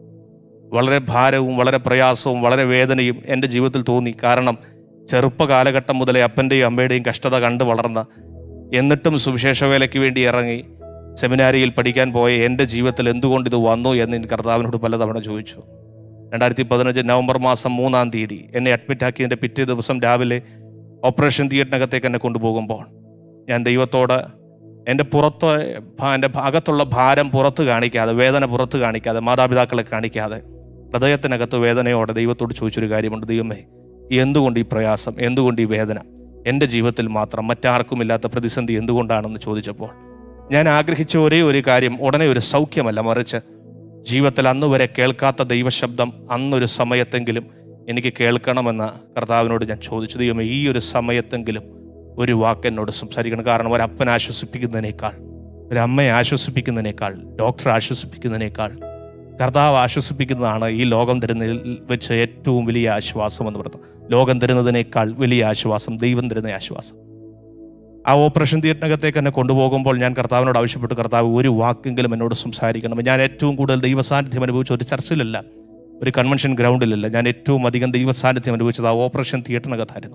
വളരെ ഭാരവും വളരെ പ്രയാസവും വളരെ വേദനയും എൻ്റെ ജീവിതത്തിൽ തോന്നി കാരണം ചെറുപ്പ കാലഘട്ടം മുതലേ അപ്പൻ്റെയും അമ്മയുടെയും കഷ്ടത കണ്ടു വളർന്ന എന്നിട്ടും സുവിശേഷ വേലയ്ക്ക് വേണ്ടി ഇറങ്ങി സെമിനാരിയിൽ പഠിക്കാൻ പോയ എൻ്റെ ജീവിതത്തിൽ എന്തുകൊണ്ട് ഇത് വന്നു എന്ന് എനിക്ക് കർത്താവിനോട് പലതവണ ചോദിച്ചു രണ്ടായിരത്തി പതിനഞ്ച് നവംബർ മാസം മൂന്നാം തീയതി എന്നെ അഡ്മിറ്റ് ആക്കിയതിൻ്റെ പിറ്റേ ദിവസം രാവിലെ ഓപ്പറേഷൻ തിയേറ്ററിനകത്തേക്ക് എന്നെ കൊണ്ടുപോകുമ്പോൾ ഞാൻ ദൈവത്തോട് എൻ്റെ പുറത്ത് ഭ- എൻ്റെ അകത്തുള്ള ഭാരം പുറത്ത് കാണിക്കാതെ വേദന പുറത്ത് കാണിക്കാതെ മാതാപിതാക്കളെ കാണിക്കാതെ ഹൃദയത്തിനകത്ത് വേദനയോടെ ദൈവത്തോട് ചോദിച്ചൊരു കാര്യമുണ്ട് ദൈവമേ എന്തുകൊണ്ട് ഈ പ്രയാസം എന്തുകൊണ്ട് ഈ വേദന എൻ്റെ ജീവിതത്തിൽ മാത്രം മറ്റാർക്കുമില്ലാത്ത പ്രതിസന്ധി എന്തുകൊണ്ടാണെന്ന് ചോദിച്ചപ്പോൾ ഞാൻ ആഗ്രഹിച്ച ഒരേ ഒരു കാര്യം ഉടനെ ഒരു സൗഖ്യമല്ല മറിച്ച് ജീവിതത്തിൽ അന്ന് വരെ കേൾക്കാത്ത ദൈവശബ്ദം അന്നൊരു സമയത്തെങ്കിലും എനിക്ക് കേൾക്കണമെന്ന് കർത്താവിനോട് ഞാൻ ചോദിച്ചു ദൈവമേ ഈ ഒരു സമയത്തെങ്കിലും ഒരു വാക്ക് എന്നോട് സംസാരിക്കണം കാരണം ഒരപ്പൻ ആശ്വസിപ്പിക്കുന്നതിനേക്കാൾ ഒരമ്മയെ ആശ്വസിപ്പിക്കുന്നതിനേക്കാൾ ഡോക്ടർ ആശ്വസിപ്പിക്കുന്നതിനേക്കാൾ കർത്താവ് ആശ്വസിപ്പിക്കുന്നതാണ് ഈ ലോകം തരുന്നതിൽ വെച്ച് ഏറ്റവും വലിയ ആശ്വാസം എന്ന് പറയുന്നത് ലോകം തരുന്നതിനേക്കാൾ വലിയ ആശ്വാസം ദൈവം തരുന്ന ആശ്വാസം ആ ഓപ്പറേഷൻ തിയേറ്ററിനകത്തേക്ക് എന്നെ കൊണ്ടുപോകുമ്പോൾ ഞാൻ കർത്താവിനോട് ആവശ്യപ്പെട്ടു കർത്താവ് ഒരു വാക്കെങ്കിലും എന്നോട് സംസാരിക്കണം ഞാൻ ഏറ്റവും കൂടുതൽ ദൈവസാന്നിധ്യം അനുഭവിച്ച ഒരു ചർച്ചിലല്ല ഒരു കൺവെൻഷൻ ഗ്രൗണ്ടിലല്ല ഞാൻ ഏറ്റവും അധികം ദൈവസാന്നിധ്യം അനുഭവിച്ചത് ആ ഓപ്പറേഷൻ തിയേറ്ററിനകത്തായിരുന്നു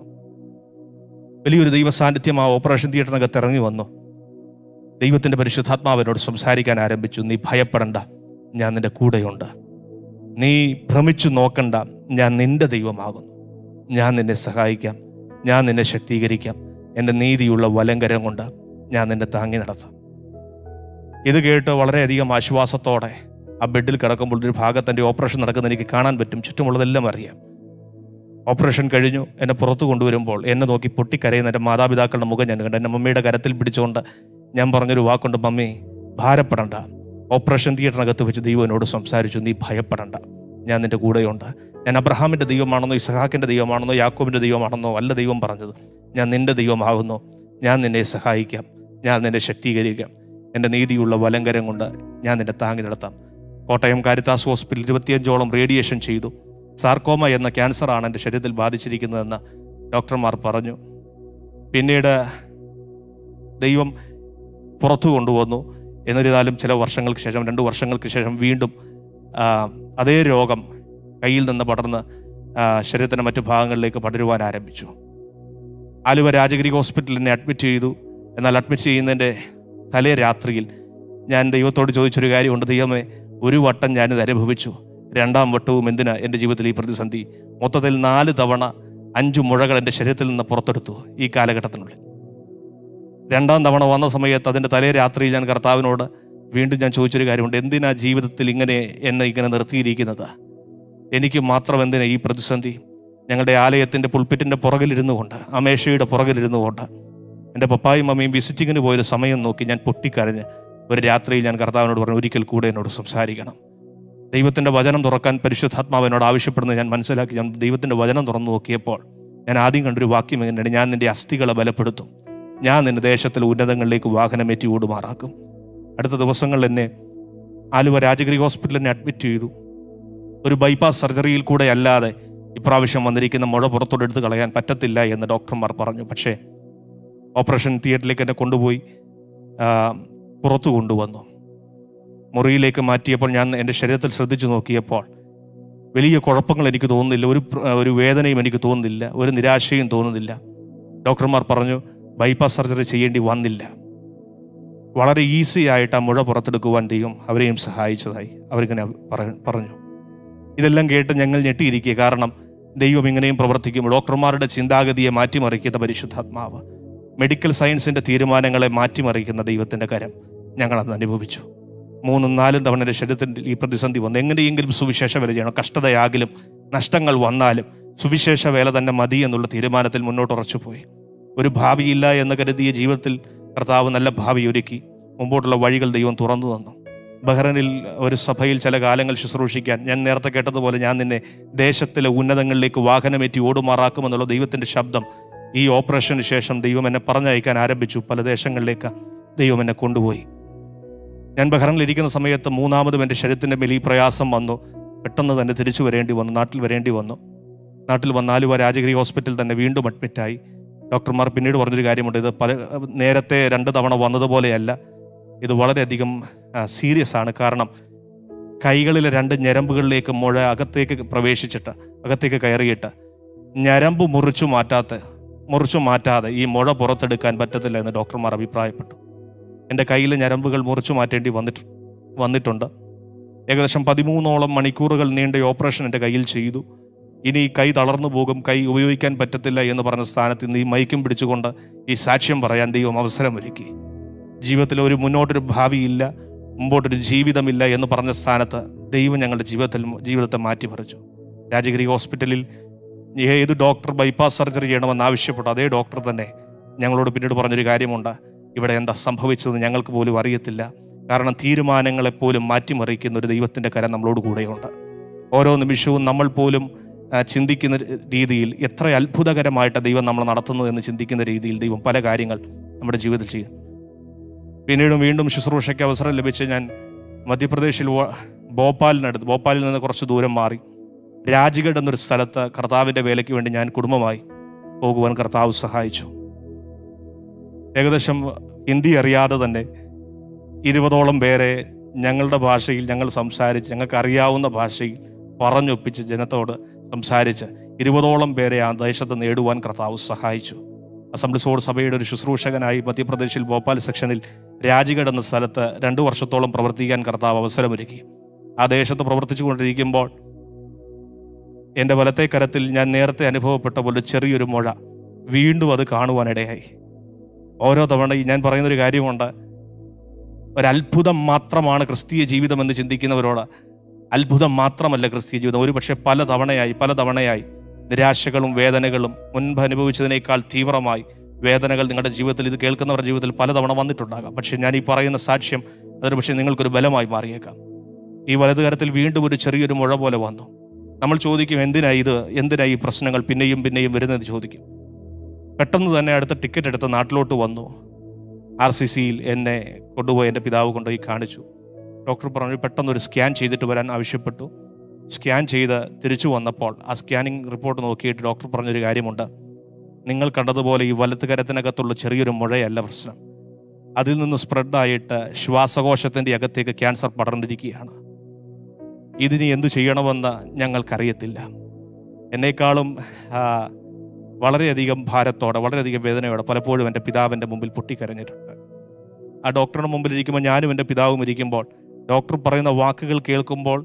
വലിയൊരു ദൈവസാന്നിധ്യം ആ ഓപ്പറേഷൻ തിയേറ്ററിനകത്ത് ഇറങ്ങി വന്നു ദൈവത്തിൻ്റെ പരിശുദ്ധാത്മാവ് എന്നോട് സംസാരിക്കാൻ ആരംഭിച്ചു നീ ഭയപ്പെടണ്ട ഞാൻ നിന്റെ കൂടെയുണ്ട് നീ ഭ്രമിച്ചു നോക്കണ്ട ഞാൻ നിന്റെ ദൈവമാകുന്നു ഞാൻ നിന്നെ സഹായിക്കാം ഞാൻ നിന്നെ ശക്തീകരിക്കാം എൻ്റെ നീതിയുള്ള വലങ്കരം കൊണ്ട് ഞാൻ നിന്നെ താങ്ങി നടത്താം ഇത് കേട്ട് വളരെയധികം ആശ്വാസത്തോടെ ആ ബെഡിൽ കിടക്കുമ്പോൾ ഒരു ഭാഗത്ത് എൻ്റെ ഓപ്പറേഷൻ നടക്കുന്ന എനിക്ക് കാണാൻ പറ്റും ചുറ്റുമുള്ളതെല്ലാം അറിയാം ഓപ്പറേഷൻ കഴിഞ്ഞു എന്നെ പുറത്തു കൊണ്ടുവരുമ്പോൾ എന്നെ നോക്കി പൊട്ടിക്കരയുന്ന എൻ്റെ മാതാപിതാക്കളുടെ മുഖം ഞാൻ കണ്ടു എൻ്റെ മമ്മിയുടെ കരത്തിൽ പിടിച്ചുകൊണ്ട് ഞാൻ പറഞ്ഞൊരു വാക്കുണ്ട് മമ്മി ഭാരപ്പെടണ്ട ഓപ്പറേഷൻ തിയേറ്ററിനകത്ത് വെച്ച് ദൈവം എന്നോട് സംസാരിച്ചു നീ ഭയപ്പെടണ്ട ഞാൻ നിൻ്റെ കൂടെയുണ്ട് ഞാൻ അബ്രഹാമിൻ്റെ ദൈവമാണെന്നോ ഇസഹാക്കിൻ്റെ ദൈവമാണെന്നോ യാക്കോബിൻ്റെ ദൈവമാണെന്നോ അല്ല ദൈവം പറഞ്ഞത് ഞാൻ നിൻ്റെ ദൈവമാകുന്നു ഞാൻ നിന്നെ സഹായിക്കാം ഞാൻ നിന്നെ ശക്തീകരിക്കാം എൻ്റെ നീതിയുള്ള വലങ്കരം കൊണ്ട് ഞാൻ നിന്നെ താങ്ങി നടത്താം കോട്ടയം കാരിത്താസ് ഹോസ്പിറ്റൽ ഇരുപത്തിയഞ്ചോളം റേഡിയേഷൻ ചെയ്തു സാർക്കോമ എന്ന ക്യാൻസറാണ് എൻ്റെ ശരീരത്തിൽ ബാധിച്ചിരിക്കുന്നതെന്ന് ഡോക്ടർമാർ പറഞ്ഞു പിന്നീട് ദൈവം പുറത്തു കൊണ്ടുവന്നു എന്നിരുന്നാലും ചില വർഷങ്ങൾക്ക് ശേഷം രണ്ട് വർഷങ്ങൾക്ക് ശേഷം വീണ്ടും ആ, അതേ രോഗം കയ്യിൽ നിന്ന് പടർന്ന് ആ, ശരീരത്തിൻ്റെ മറ്റു ഭാഗങ്ങളിലേക്ക് പടരുവാൻ ആരംഭിച്ചു ആലുവ രാജഗിരി ഹോസ്പിറ്റലിൽ എന്നെ അഡ്മിറ്റ് ചെയ്തു എന്നാൽ അഡ്മിറ്റ് ചെയ്യുന്നതിൻ്റെ തലേ രാത്രിയിൽ ഞാൻ ദൈവത്തോട് ചോദിച്ചൊരു കാര്യമുണ്ട് ദൈവമേ ഒരു വട്ടം ഞാനിത് അനുഭവിച്ചു രണ്ടാം വട്ടവും എന്തിനാ എൻ്റെ ജീവിതത്തിൽ ഈ പ്രതിസന്ധി മൊത്തത്തിൽ നാല് തവണ അഞ്ചു മുഴകൾ എൻ്റെ ശരീരത്തിൽ നിന്ന് പുറത്തെടുത്തു ഈ കാലഘട്ടത്തിനുള്ളിൽ രണ്ടാം തവണ വന്ന സമയത്ത് അതിൻ്റെ തലേ രാത്രിയിൽ ഞാൻ കർത്താവിനോട് വീണ്ടും ഞാൻ ചോദിച്ചൊരു കാര്യമുണ്ട് എന്തിനാ ജീവിതത്തിൽ ഇങ്ങനെ എന്നെ ഇങ്ങനെ നിർത്തിയിരിക്കുന്നത് എനിക്ക് മാത്രം എന്തിനാ ഈ പ്രതിസന്ധി ഞങ്ങളുടെ ആലയത്തിൻ്റെ പുൾപ്പിറ്റിൻ്റെ പുറകിലിരുന്നു കൊണ്ട് അമേഷയുടെ പുറകിലിരുന്നു കൊണ്ട് എൻ്റെ പപ്പായും മമ്മിയും വിസിറ്റിങ്ങിന് പോയൊരു സമയം നോക്കി ഞാൻ പൊട്ടിക്കരഞ്ഞ് ഒരു രാത്രിയിൽ ഞാൻ കർത്താവിനോട് പറഞ്ഞു ഒരിക്കൽ കൂടെ എന്നോട് സംസാരിക്കണം ദൈവത്തിൻ്റെ വചനം തുറക്കാൻ പരിശുദ്ധാത്മാവ് എന്നോട് ആവശ്യപ്പെടുന്നത് ഞാൻ മനസ്സിലാക്കി ഞാൻ ദൈവത്തിൻ്റെ വചനം തുറന്നു നോക്കിയപ്പോൾ ഞാൻ ആദ്യം കണ്ടൊരു വാക്യം എങ്ങനെയാണ് ഞാൻ നിൻ്റെ അസ്ഥികളെ ബലപ്പെടുത്തും ഞാൻ നിന്റെ ദേശത്തിലെ ഉന്നതങ്ങളിലേക്ക് വാഹനമേറ്റി ഓടുമാറാക്കും അടുത്ത ദിവസങ്ങളിൽ എന്നെ ആലുവ രാജഗിരി ഹോസ്പിറ്റലിൽ എന്നെ അഡ്മിറ്റ് ചെയ്തു ഒരു ബൈപ്പാസ് സർജറിയിൽ കൂടെ അല്ലാതെ ഇപ്രാവശ്യം വന്നിരിക്കുന്ന മുഴ പുറത്തോട്ട് എടുത്ത് കളയാൻ പറ്റത്തില്ല എന്ന് ഡോക്ടർമാർ പറഞ്ഞു പക്ഷേ ഓപ്പറേഷൻ തിയേറ്ററിലേക്ക് എന്നെ കൊണ്ടുപോയി ആ, പുറത്തു കൊണ്ടുവന്നു മുറിയിലേക്ക് മാറ്റിയപ്പോൾ ഞാൻ എൻ്റെ ശരീരത്തിൽ ശ്രദ്ധിച്ചു നോക്കിയപ്പോൾ വലിയ കുഴപ്പങ്ങൾ എനിക്ക് തോന്നുന്നില്ല ഒരു പ്ര- ഒരു വേദനയും എനിക്ക് തോന്നുന്നില്ല ഒരു നിരാശയും തോന്നുന്നില്ല ഡോക്ടർമാർ പറഞ്ഞു ബൈപ്പാസ് സർജറി ചെയ്യേണ്ടി വന്നില്ല വളരെ ഈസി ആയിട്ട് ആ മുഴ പുറത്തെടുക്കുവാൻ ദൈവം അവരെയും സഹായിച്ചതായി അവരിങ്ങനെ പറ- പറഞ്ഞു ഇതെല്ലാം കേട്ട് ഞങ്ങൾ ഞെട്ടിയിരിക്കുക കാരണം ദൈവം ഇങ്ങനെയും പ്രവർത്തിക്കും ഡോക്ടർമാരുടെ ചിന്താഗതിയെ മാറ്റിമറിക്കുന്ന പരിശുദ്ധാത്മാവ് മെഡിക്കൽ സയൻസിൻ്റെ തീരുമാനങ്ങളെ മാറ്റിമറിക്കുന്ന ദൈവത്തിൻ്റെ കരം ഞങ്ങൾ അന്ന് അനുഭവിച്ചു മൂന്നും നാലും തവണ എൻ്റെ ശരീരത്തിൽ ഈ പ്രതിസന്ധി വന്നു എങ്ങനെയെങ്കിലും സുവിശേഷ വേല ചെയ്യണം കഷ്ടതയാകിലും നഷ്ടങ്ങൾ വന്നാലും സുവിശേഷ വേല തന്നെ മതി എന്നുള്ള തീരുമാനത്തിൽ മുന്നോട്ട് ഉറച്ചുപോയി ഒരു ഭാവിയില്ല എന്ന് കരുതിയ ജീവിതത്തിൽ കർത്താവ് നല്ല ഭാവി ഒരുക്കി മുമ്പോട്ടുള്ള വഴികൾ ദൈവം തുറന്നു തന്നു ബഹ്റനിൽ ഒരു സഭയിൽ ചില കാലങ്ങൾ ശുശ്രൂഷിക്കാൻ ഞാൻ നേരത്തെ കേട്ടതുപോലെ ഞാൻ നിന്നെ ദേശത്തിലെ ഉന്നതങ്ങളിലേക്ക് വാഹനമേറ്റി ഓടുമാറാക്കുമെന്നുള്ള ദൈവത്തിൻ്റെ ശബ്ദം ഈ ഓപ്പറേഷന് ശേഷം ദൈവം എന്നെ പറഞ്ഞയക്കാൻ ആരംഭിച്ചു പല ദേശങ്ങളിലേക്ക് ദൈവം എന്നെ കൊണ്ടുപോയി ഞാൻ ബഹ്റനിൽ ഇരിക്കുന്ന സമയത്ത് മൂന്നാമതും എൻ്റെ ശരീരത്തിൻ്റെ മേൽ ഈ പ്രയാസം വന്നു പെട്ടെന്ന് തന്നെ തിരിച്ചു വരേണ്ടി വന്നു നാട്ടിൽ വരേണ്ടി വന്നു നാട്ടിൽ വന്ന് ആലുവ രാജഗിരി ഹോസ്പിറ്റലിൽ തന്നെ വീണ്ടും അഡ്മിറ്റായി ഡോക്ടർമാർ പിന്നീട് പറഞ്ഞൊരു കാര്യമുണ്ട് ഇത് പല നേരത്തെ രണ്ട് തവണ വന്നതുപോലെയല്ല ഇത് വളരെയധികം സീരിയസ് ആണ് കാരണം കൈകളിലെ രണ്ട് ഞരമ്പുകളിലേക്ക് മുഴ അകത്തേക്ക് പ്രവേശിച്ചിട്ട് അകത്തേക്ക് കയറിയിട്ട് ഞരമ്പ് മുറിച്ചു മാറ്റാത്ത മുറിച്ചു മാറ്റാതെ ഈ മുഴ പുറത്തെടുക്കാൻ പറ്റത്തില്ല എന്ന് ഡോക്ടർമാർ അഭിപ്രായപ്പെട്ടു എൻ്റെ കയ്യിലെ ഞരമ്പുകൾ മുറിച്ചു മാറ്റേണ്ടി വന്നിട്ട് വന്നിട്ടുണ്ട് ഏകദേശം പതിമൂന്നോളം മണിക്കൂറുകൾ നീണ്ട ഈ ഓപ്പറേഷൻ എൻ്റെ കയ്യിൽ ചെയ്തു ഇനി ഈ കൈ തളർന്നു പോകും കൈ ഉപയോഗിക്കാൻ പറ്റത്തില്ല എന്ന് പറഞ്ഞ സ്ഥാനത്ത് ഇന്ന് ഈ മൈക്കും പിടിച്ചുകൊണ്ട് ഈ സാക്ഷ്യം പറയാൻ ദൈവം അവസരമൊരുക്കി ജീവിതത്തിൽ ഒരു മുന്നോട്ടൊരു ഭാവിയില്ല മുമ്പോട്ടൊരു ജീവിതമില്ല എന്ന് പറഞ്ഞ സ്ഥാനത്ത് ദൈവം ഞങ്ങളുടെ ജീവിതത്തിൽ ജീവിതത്തെ മാറ്റിമറിച്ചു രാജഗിരി ഹോസ്പിറ്റലിൽ ഏത് ഡോക്ടർ ബൈപ്പാസ് സർജറി ചെയ്യണമെന്ന് ആവശ്യപ്പെട്ടു അതേ ഡോക്ടർ തന്നെ ഞങ്ങളോട് പിന്നീട് പറഞ്ഞൊരു കാര്യമുണ്ട് ഇവിടെ എന്താ സംഭവിച്ചത് ഞങ്ങൾക്ക് പോലും അറിയത്തില്ല കാരണം തീരുമാനങ്ങളെപ്പോലും മാറ്റിമറിക്കുന്ന ഒരു ദൈവത്തിൻ്റെ കരം നമ്മളോട് കൂടെയുണ്ട് ഓരോ നിമിഷവും നമ്മൾ പോലും ആ, ചിന്തിക്കുന്ന രീതിയിൽ എത്ര അത്ഭുതകരമായിട്ട് ദൈവം നമ്മൾ നടത്തുന്നത് എന്ന് ചിന്തിക്കുന്ന രീതിയിൽ ദൈവം പല കാര്യങ്ങൾ നമ്മുടെ ജീവിതത്തിൽ ചെയ്യും പിന്നീടും വീണ്ടും ശുശ്രൂഷയ്ക്ക് അവസരം ലഭിച്ച് ഞാൻ മധ്യപ്രദേശിൽ വ- ഭോപ്പാലിനടുത്ത് ഭോപ്പാലിൽ നിന്ന് കുറച്ച് ദൂരം മാറി രാജ്ഗഡ് എന്നൊരു സ്ഥലത്ത് കർത്താവിൻ്റെ വേലയ്ക്ക് വേണ്ടി ഞാൻ കുടുംബമായി പോകുവാൻ കർത്താവ് സഹായിച്ചു ഏകദേശം ഹിന്ദി അറിയാതെ തന്നെ ഇരുപതോളം പേരെ ഞങ്ങളുടെ ഭാഷയിൽ ഞങ്ങൾ സംസാരിച്ച് ഞങ്ങൾക്ക് അറിയാവുന്ന ഭാഷയിൽ പറഞ്ഞൊപ്പിച്ച് ജനത്തോട് സംസാരിച്ച് ഇരുപതോളം പേരെ ആ ദേശത്ത് നേടുവാൻ കർത്താവ് സഹായിച്ചു അസംബ്ലിസോട് സഭയുടെ ഒരു ശുശ്രൂഷകനായി മധ്യപ്രദേശിൽ ഭോപ്പാൽ സെക്ഷനിൽ രാജിഗഡ് എന്ന സ്ഥലത്ത് രണ്ടു വർഷത്തോളം പ്രവർത്തിക്കാൻ കർത്താവ് അവസരമൊരുക്കി ആ ദേശത്ത് പ്രവർത്തിച്ചു കൊണ്ടിരിക്കുമ്പോൾ എൻ്റെ വലത്തെ കരത്തിൽ ഞാൻ നേരത്തെ അനുഭവപ്പെട്ട പോലെ ചെറിയൊരു മുഴ വീണ്ടും അത് കാണുവാനിടയായി ഓരോ തവണ ഈ ഞാൻ പറയുന്നൊരു കാര്യമുണ്ട് ഒരത്ഭുതം മാത്രമാണ് ക്രിസ്തീയ ജീവിതം എന്ന് ചിന്തിക്കുന്നവരോട് അത്ഭുതം മാത്രമല്ല ക്രിസ്തീയ ജീവിതം ഒരു പക്ഷേ പല തവണയായി പല തവണയായി നിരാശകളും വേദനകളും മുൻപ് അനുഭവിച്ചതിനേക്കാൾ തീവ്രമായി വേദനകൾ നിങ്ങളുടെ ജീവിതത്തിൽ ഇത് കേൾക്കുന്നവരുടെ ജീവിതത്തിൽ പലതവണ വന്നിട്ടുണ്ടാകാം പക്ഷേ ഞാൻ ഈ പറയുന്ന സാക്ഷ്യം അതൊരു പക്ഷേ നിങ്ങൾക്കൊരു ബലമായി മാറിയേക്കാം ഈ വലതുകരത്തിൽ വീണ്ടും ഒരു ചെറിയൊരു മുഴ പോലെ വന്നു നമ്മൾ ചോദിക്കും എന്തിനാ ഇത് എന്തിനാ ഈ പ്രശ്നങ്ങൾ പിന്നെയും പിന്നെയും വരുന്നത് ചോദിക്കും പെട്ടെന്ന് തന്നെ അടുത്ത ടിക്കറ്റ് എടുത്ത് നാട്ടിലോട്ട് വന്നു ആർ സി സിയിൽ എന്നെ കൊണ്ടുപോയി എൻ്റെ പിതാവ് കൊണ്ടുപോയി കാണിച്ചു ഡോക്ടർ പറഞ്ഞു പെട്ടെന്ന് ഒരു സ്കാൻ ചെയ്തിട്ട് വരാൻ ആവശ്യപ്പെട്ടു സ്കാൻ ചെയ്ത് തിരിച്ചു വന്നപ്പോൾ ആ സ്കാനിങ് റിപ്പോർട്ട് നോക്കിയിട്ട് ഡോക്ടർ പറഞ്ഞൊരു കാര്യമുണ്ട് നിങ്ങൾ കണ്ടതുപോലെ ഈ വലത്ത് കരത്തിനകത്തുള്ള ചെറിയൊരു മുഴയല്ല പ്രശ്നം അതിൽ നിന്ന് സ്പ്രെഡായിട്ട് ശ്വാസകോശത്തിൻ്റെ അകത്തേക്ക് ക്യാൻസർ പടർന്നിരിക്കുകയാണ് ഇതിന് എന്തു ചെയ്യണമെന്ന് ഞങ്ങൾക്കറിയത്തില്ല എന്നേക്കാളും ആ, വളരെയധികം ഭാരത്തോടെ വളരെയധികം വേദനയോടെ പലപ്പോഴും എൻ്റെ പിതാവിൻ്റെ മുമ്പിൽ പൊട്ടിക്കരഞ്ഞിട്ടുണ്ട് ആ ഡോക്ടറുടെ മുമ്പിൽ ഇരിക്കുമ്പോൾ ഞാനും എൻ്റെ പിതാവും ഇരിക്കുമ്പോൾ ഡോക്ടർ പറയുന്ന വാക്കുകൾ കേൾക്കുമ്പോൾ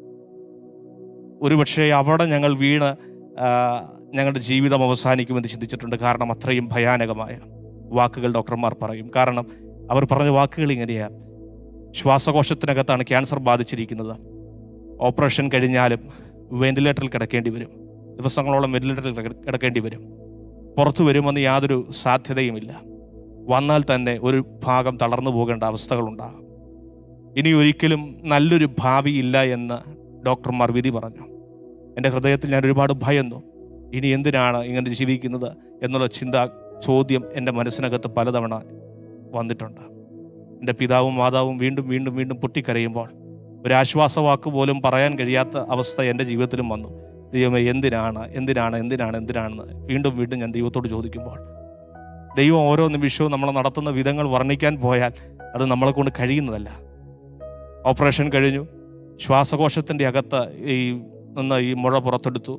ഒരുപക്ഷെ അവിടെ ഞങ്ങൾ വീണ് ആ, ഞങ്ങളുടെ ജീവിതം അവസാനിക്കുമെന്ന് ചിന്തിച്ചിട്ടുണ്ട് കാരണം അത്രയും ഭയാനകമായ വാക്കുകൾ ഡോക്ടർമാർ പറയും കാരണം അവർ പറഞ്ഞ വാക്കുകൾ ഇങ്ങനെയാണ് ശ്വാസകോശത്തിനകത്താണ് ക്യാൻസർ ബാധിച്ചിരിക്കുന്നത് ഓപ്പറേഷൻ കഴിഞ്ഞാലും വെന്റിലേറ്ററിൽ കിടക്കേണ്ടി വരും ദിവസങ്ങളോളം വെന്റിലേറ്ററിൽ കിട- കിടക്കേണ്ടി വരും പുറത്തു വരുമെന്ന് യാതൊരു സാധ്യതയുമില്ല വന്നാൽ തന്നെ ഒരു ഭാഗം തളർന്നു പോകേണ്ട അവസ്ഥകളുണ്ടാകും ഇനി ഒരിക്കലും നല്ലൊരു ഭാവി ഇല്ല എന്ന് ഡോക്ടർമാർ വിധി പറഞ്ഞു എൻ്റെ ഹൃദയത്തിൽ ഞാൻ ഒരുപാട് ഭയന്നു ഇനി എന്തിനാണ് ഇങ്ങനെ ജീവിക്കുന്നത് എന്നുള്ള ചിന്ത ചോദ്യം എൻ്റെ മനസ്സിനകത്ത് പലതവണ വന്നിട്ടുണ്ട് എൻ്റെ പിതാവും മാതാവും വീണ്ടും വീണ്ടും വീണ്ടും പൊട്ടിക്കരയുമ്പോൾ ഒരു ആശ്വാസവാക്ക് പോലും പറയാൻ കഴിയാത്ത അവസ്ഥ എൻ്റെ ജീവിതത്തിലും വന്നു ദൈവമേ എന്തിനാണ് എന്തിനാണ് എന്തിനാണ് എന്തിനാണെന്ന് വീണ്ടും വീണ്ടും ഞാൻ ദൈവത്തോട് ചോദിക്കുമ്പോൾ ദൈവം ഓരോ നിമിഷവും നമ്മളെ നടത്തുന്ന വിധങ്ങൾ വർണ്ണിക്കാൻ പോയാൽ അത് നമ്മളെ കൊണ്ട് കഴിയുന്നതല്ല ഓപ്പറേഷൻ കഴിഞ്ഞു ശ്വാസകോശത്തിൻ്റെ അകത്ത് ഈ നിന്ന് ഈ മുഴ പുറത്തെടുത്തു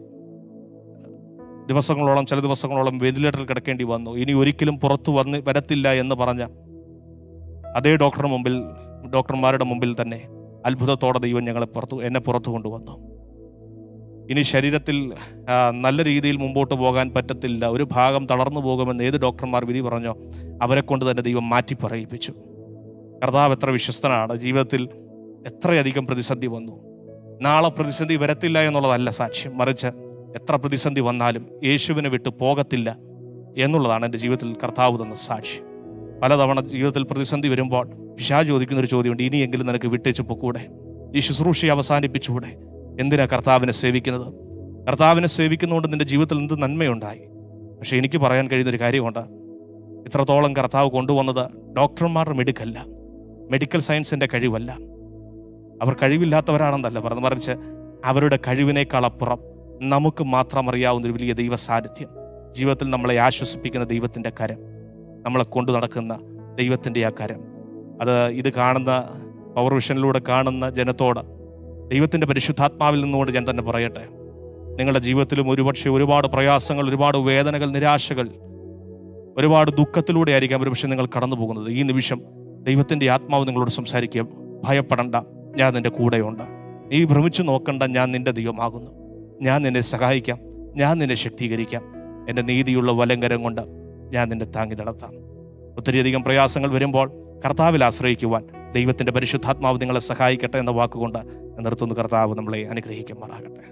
ദിവസങ്ങളോളം ചില ദിവസങ്ങളോളം വെന്റിലേറ്ററിൽ കിടക്കേണ്ടി വന്നു ഇനി ഒരിക്കലും പുറത്തു വന്ന് വരത്തില്ല എന്ന് പറഞ്ഞ അതേ ഡോക്ടറുടെ മുമ്പിൽ ഡോക്ടർമാരുടെ മുമ്പിൽ തന്നെ അത്ഭുതത്തോടെ ദൈവം ഞങ്ങളെ പുറത്തു എന്നെ പുറത്തു കൊണ്ടുവന്നു ഇനി ശരീരത്തിൽ ആ, നല്ല രീതിയിൽ മുമ്പോട്ട് പോകാൻ പറ്റത്തില്ല ഒരു ഭാഗം തളർന്നു പോകുമെന്ന് ഏത് ഡോക്ടർമാർ വിധി പറഞ്ഞോ അവരെ കൊണ്ട് തന്നെ ദൈവം മാറ്റി പറയിപ്പിച്ചു കർത്താവ് എത്ര വിശ്വസ്തനാണ് ജീവിതത്തിൽ എത്രയധികം പ്രതിസന്ധി വന്നു നാളെ പ്രതിസന്ധി വരത്തില്ല എന്നുള്ളതല്ല സാക്ഷ്യം മറിച്ച് എത്ര പ്രതിസന്ധി വന്നാലും യേശുവിനെ വിട്ട് പോകത്തില്ല എന്നുള്ളതാണ് എൻ്റെ ജീവിതത്തിൽ കർത്താവ് തന്ന സാക്ഷ്യം പലതവണ ജീവിതത്തിൽ പ്രതിസന്ധി വരുമ്പോൾ പിശാ ചോദിക്കുന്ന ഒരു ചോദ്യമുണ്ട് ഇനിയെങ്കിലും നിനക്ക് വിട്ടേച്ച് പൊക്കൂടെ ഈ ശുശ്രൂഷയെ അവസാനിപ്പിച്ചുകൂടെ എന്തിനാ കർത്താവിനെ സേവിക്കുന്നത് കർത്താവിനെ സേവിക്കുന്നതുകൊണ്ട് നിന്റെ ജീവിതത്തിൽ എന്ത് നന്മയുണ്ടായി പക്ഷേ എനിക്ക് പറയാൻ കഴിയുന്ന ഒരു കാര്യമുണ്ട് ഇത്രത്തോളം കർത്താവ് കൊണ്ടുവന്നത് ഡോക്ടർമാരുടെ മെഡിക്കല്ല മെഡിക്കൽ സയൻസിൻ്റെ കഴിവല്ല അവർ കഴിവില്ലാത്തവരാണെന്നല്ല പറഞ്ഞു മറിച്ച് അവരുടെ കഴിവിനേക്കാൾ അപ്പുറം നമുക്ക് മാത്രം അറിയാവുന്ന ഒരു വലിയ ദൈവ സാന്നിധ്യം ജീവിതത്തിൽ നമ്മളെ ആശ്വസിപ്പിക്കുന്ന ദൈവത്തിൻ്റെ കരം നമ്മളെ കൊണ്ടു നടക്കുന്ന ദൈവത്തിൻ്റെ ആ കരം അത് ഇത് കാണുന്ന പവർ വിഷനിലൂടെ കാണുന്ന ജനത്തോട് ദൈവത്തിൻ്റെ പരിശുദ്ധാത്മാവിൽ നിന്നുകൊണ്ട് ഞാൻ തന്നെ പറയട്ടെ നിങ്ങളുടെ ജീവിതത്തിലും ഒരുപക്ഷെ ഒരുപാട് പ്രയാസങ്ങൾ ഒരുപാട് വേദനകൾ നിരാശകൾ ഒരുപാട് ദുഃഖത്തിലൂടെ ആയിരിക്കാം ഒരുപക്ഷെ നിങ്ങൾ കടന്നു പോകുന്നത് ഈ നിമിഷം ദൈവത്തിൻ്റെ ആത്മാവ് നിങ്ങളോട് സംസാരിക്കുക ഭയപ്പെടണ്ട ഞാൻ നിന്റെ കൂടെയുണ്ട് നീ ഭ്രമിച്ചു നോക്കണ്ട ഞാൻ നിന്റെ ദൈവമാകുന്നു ഞാൻ നിന്നെ സഹായിക്കാം ഞാൻ നിന്നെ ശക്തീകരിക്കാം എൻ്റെ നീതിയുള്ള വലങ്കരം കൊണ്ട് ഞാൻ നിന്നെ താങ്ങി നടത്താം ഒത്തിരിയധികം പ്രയാസങ്ങൾ വരുമ്പോൾ കർത്താവിൽ ആശ്രയിക്കുവാൻ ദൈവത്തിൻ്റെ പരിശുദ്ധാത്മാവ് നിങ്ങളെ സഹായിക്കട്ടെ എന്ന വാക്കുകൊണ്ട് ഞാൻ നിർത്തുന്ന കർത്താവ് നമ്മളെ അനുഗ്രഹിക്കുമാറാകട്ടെ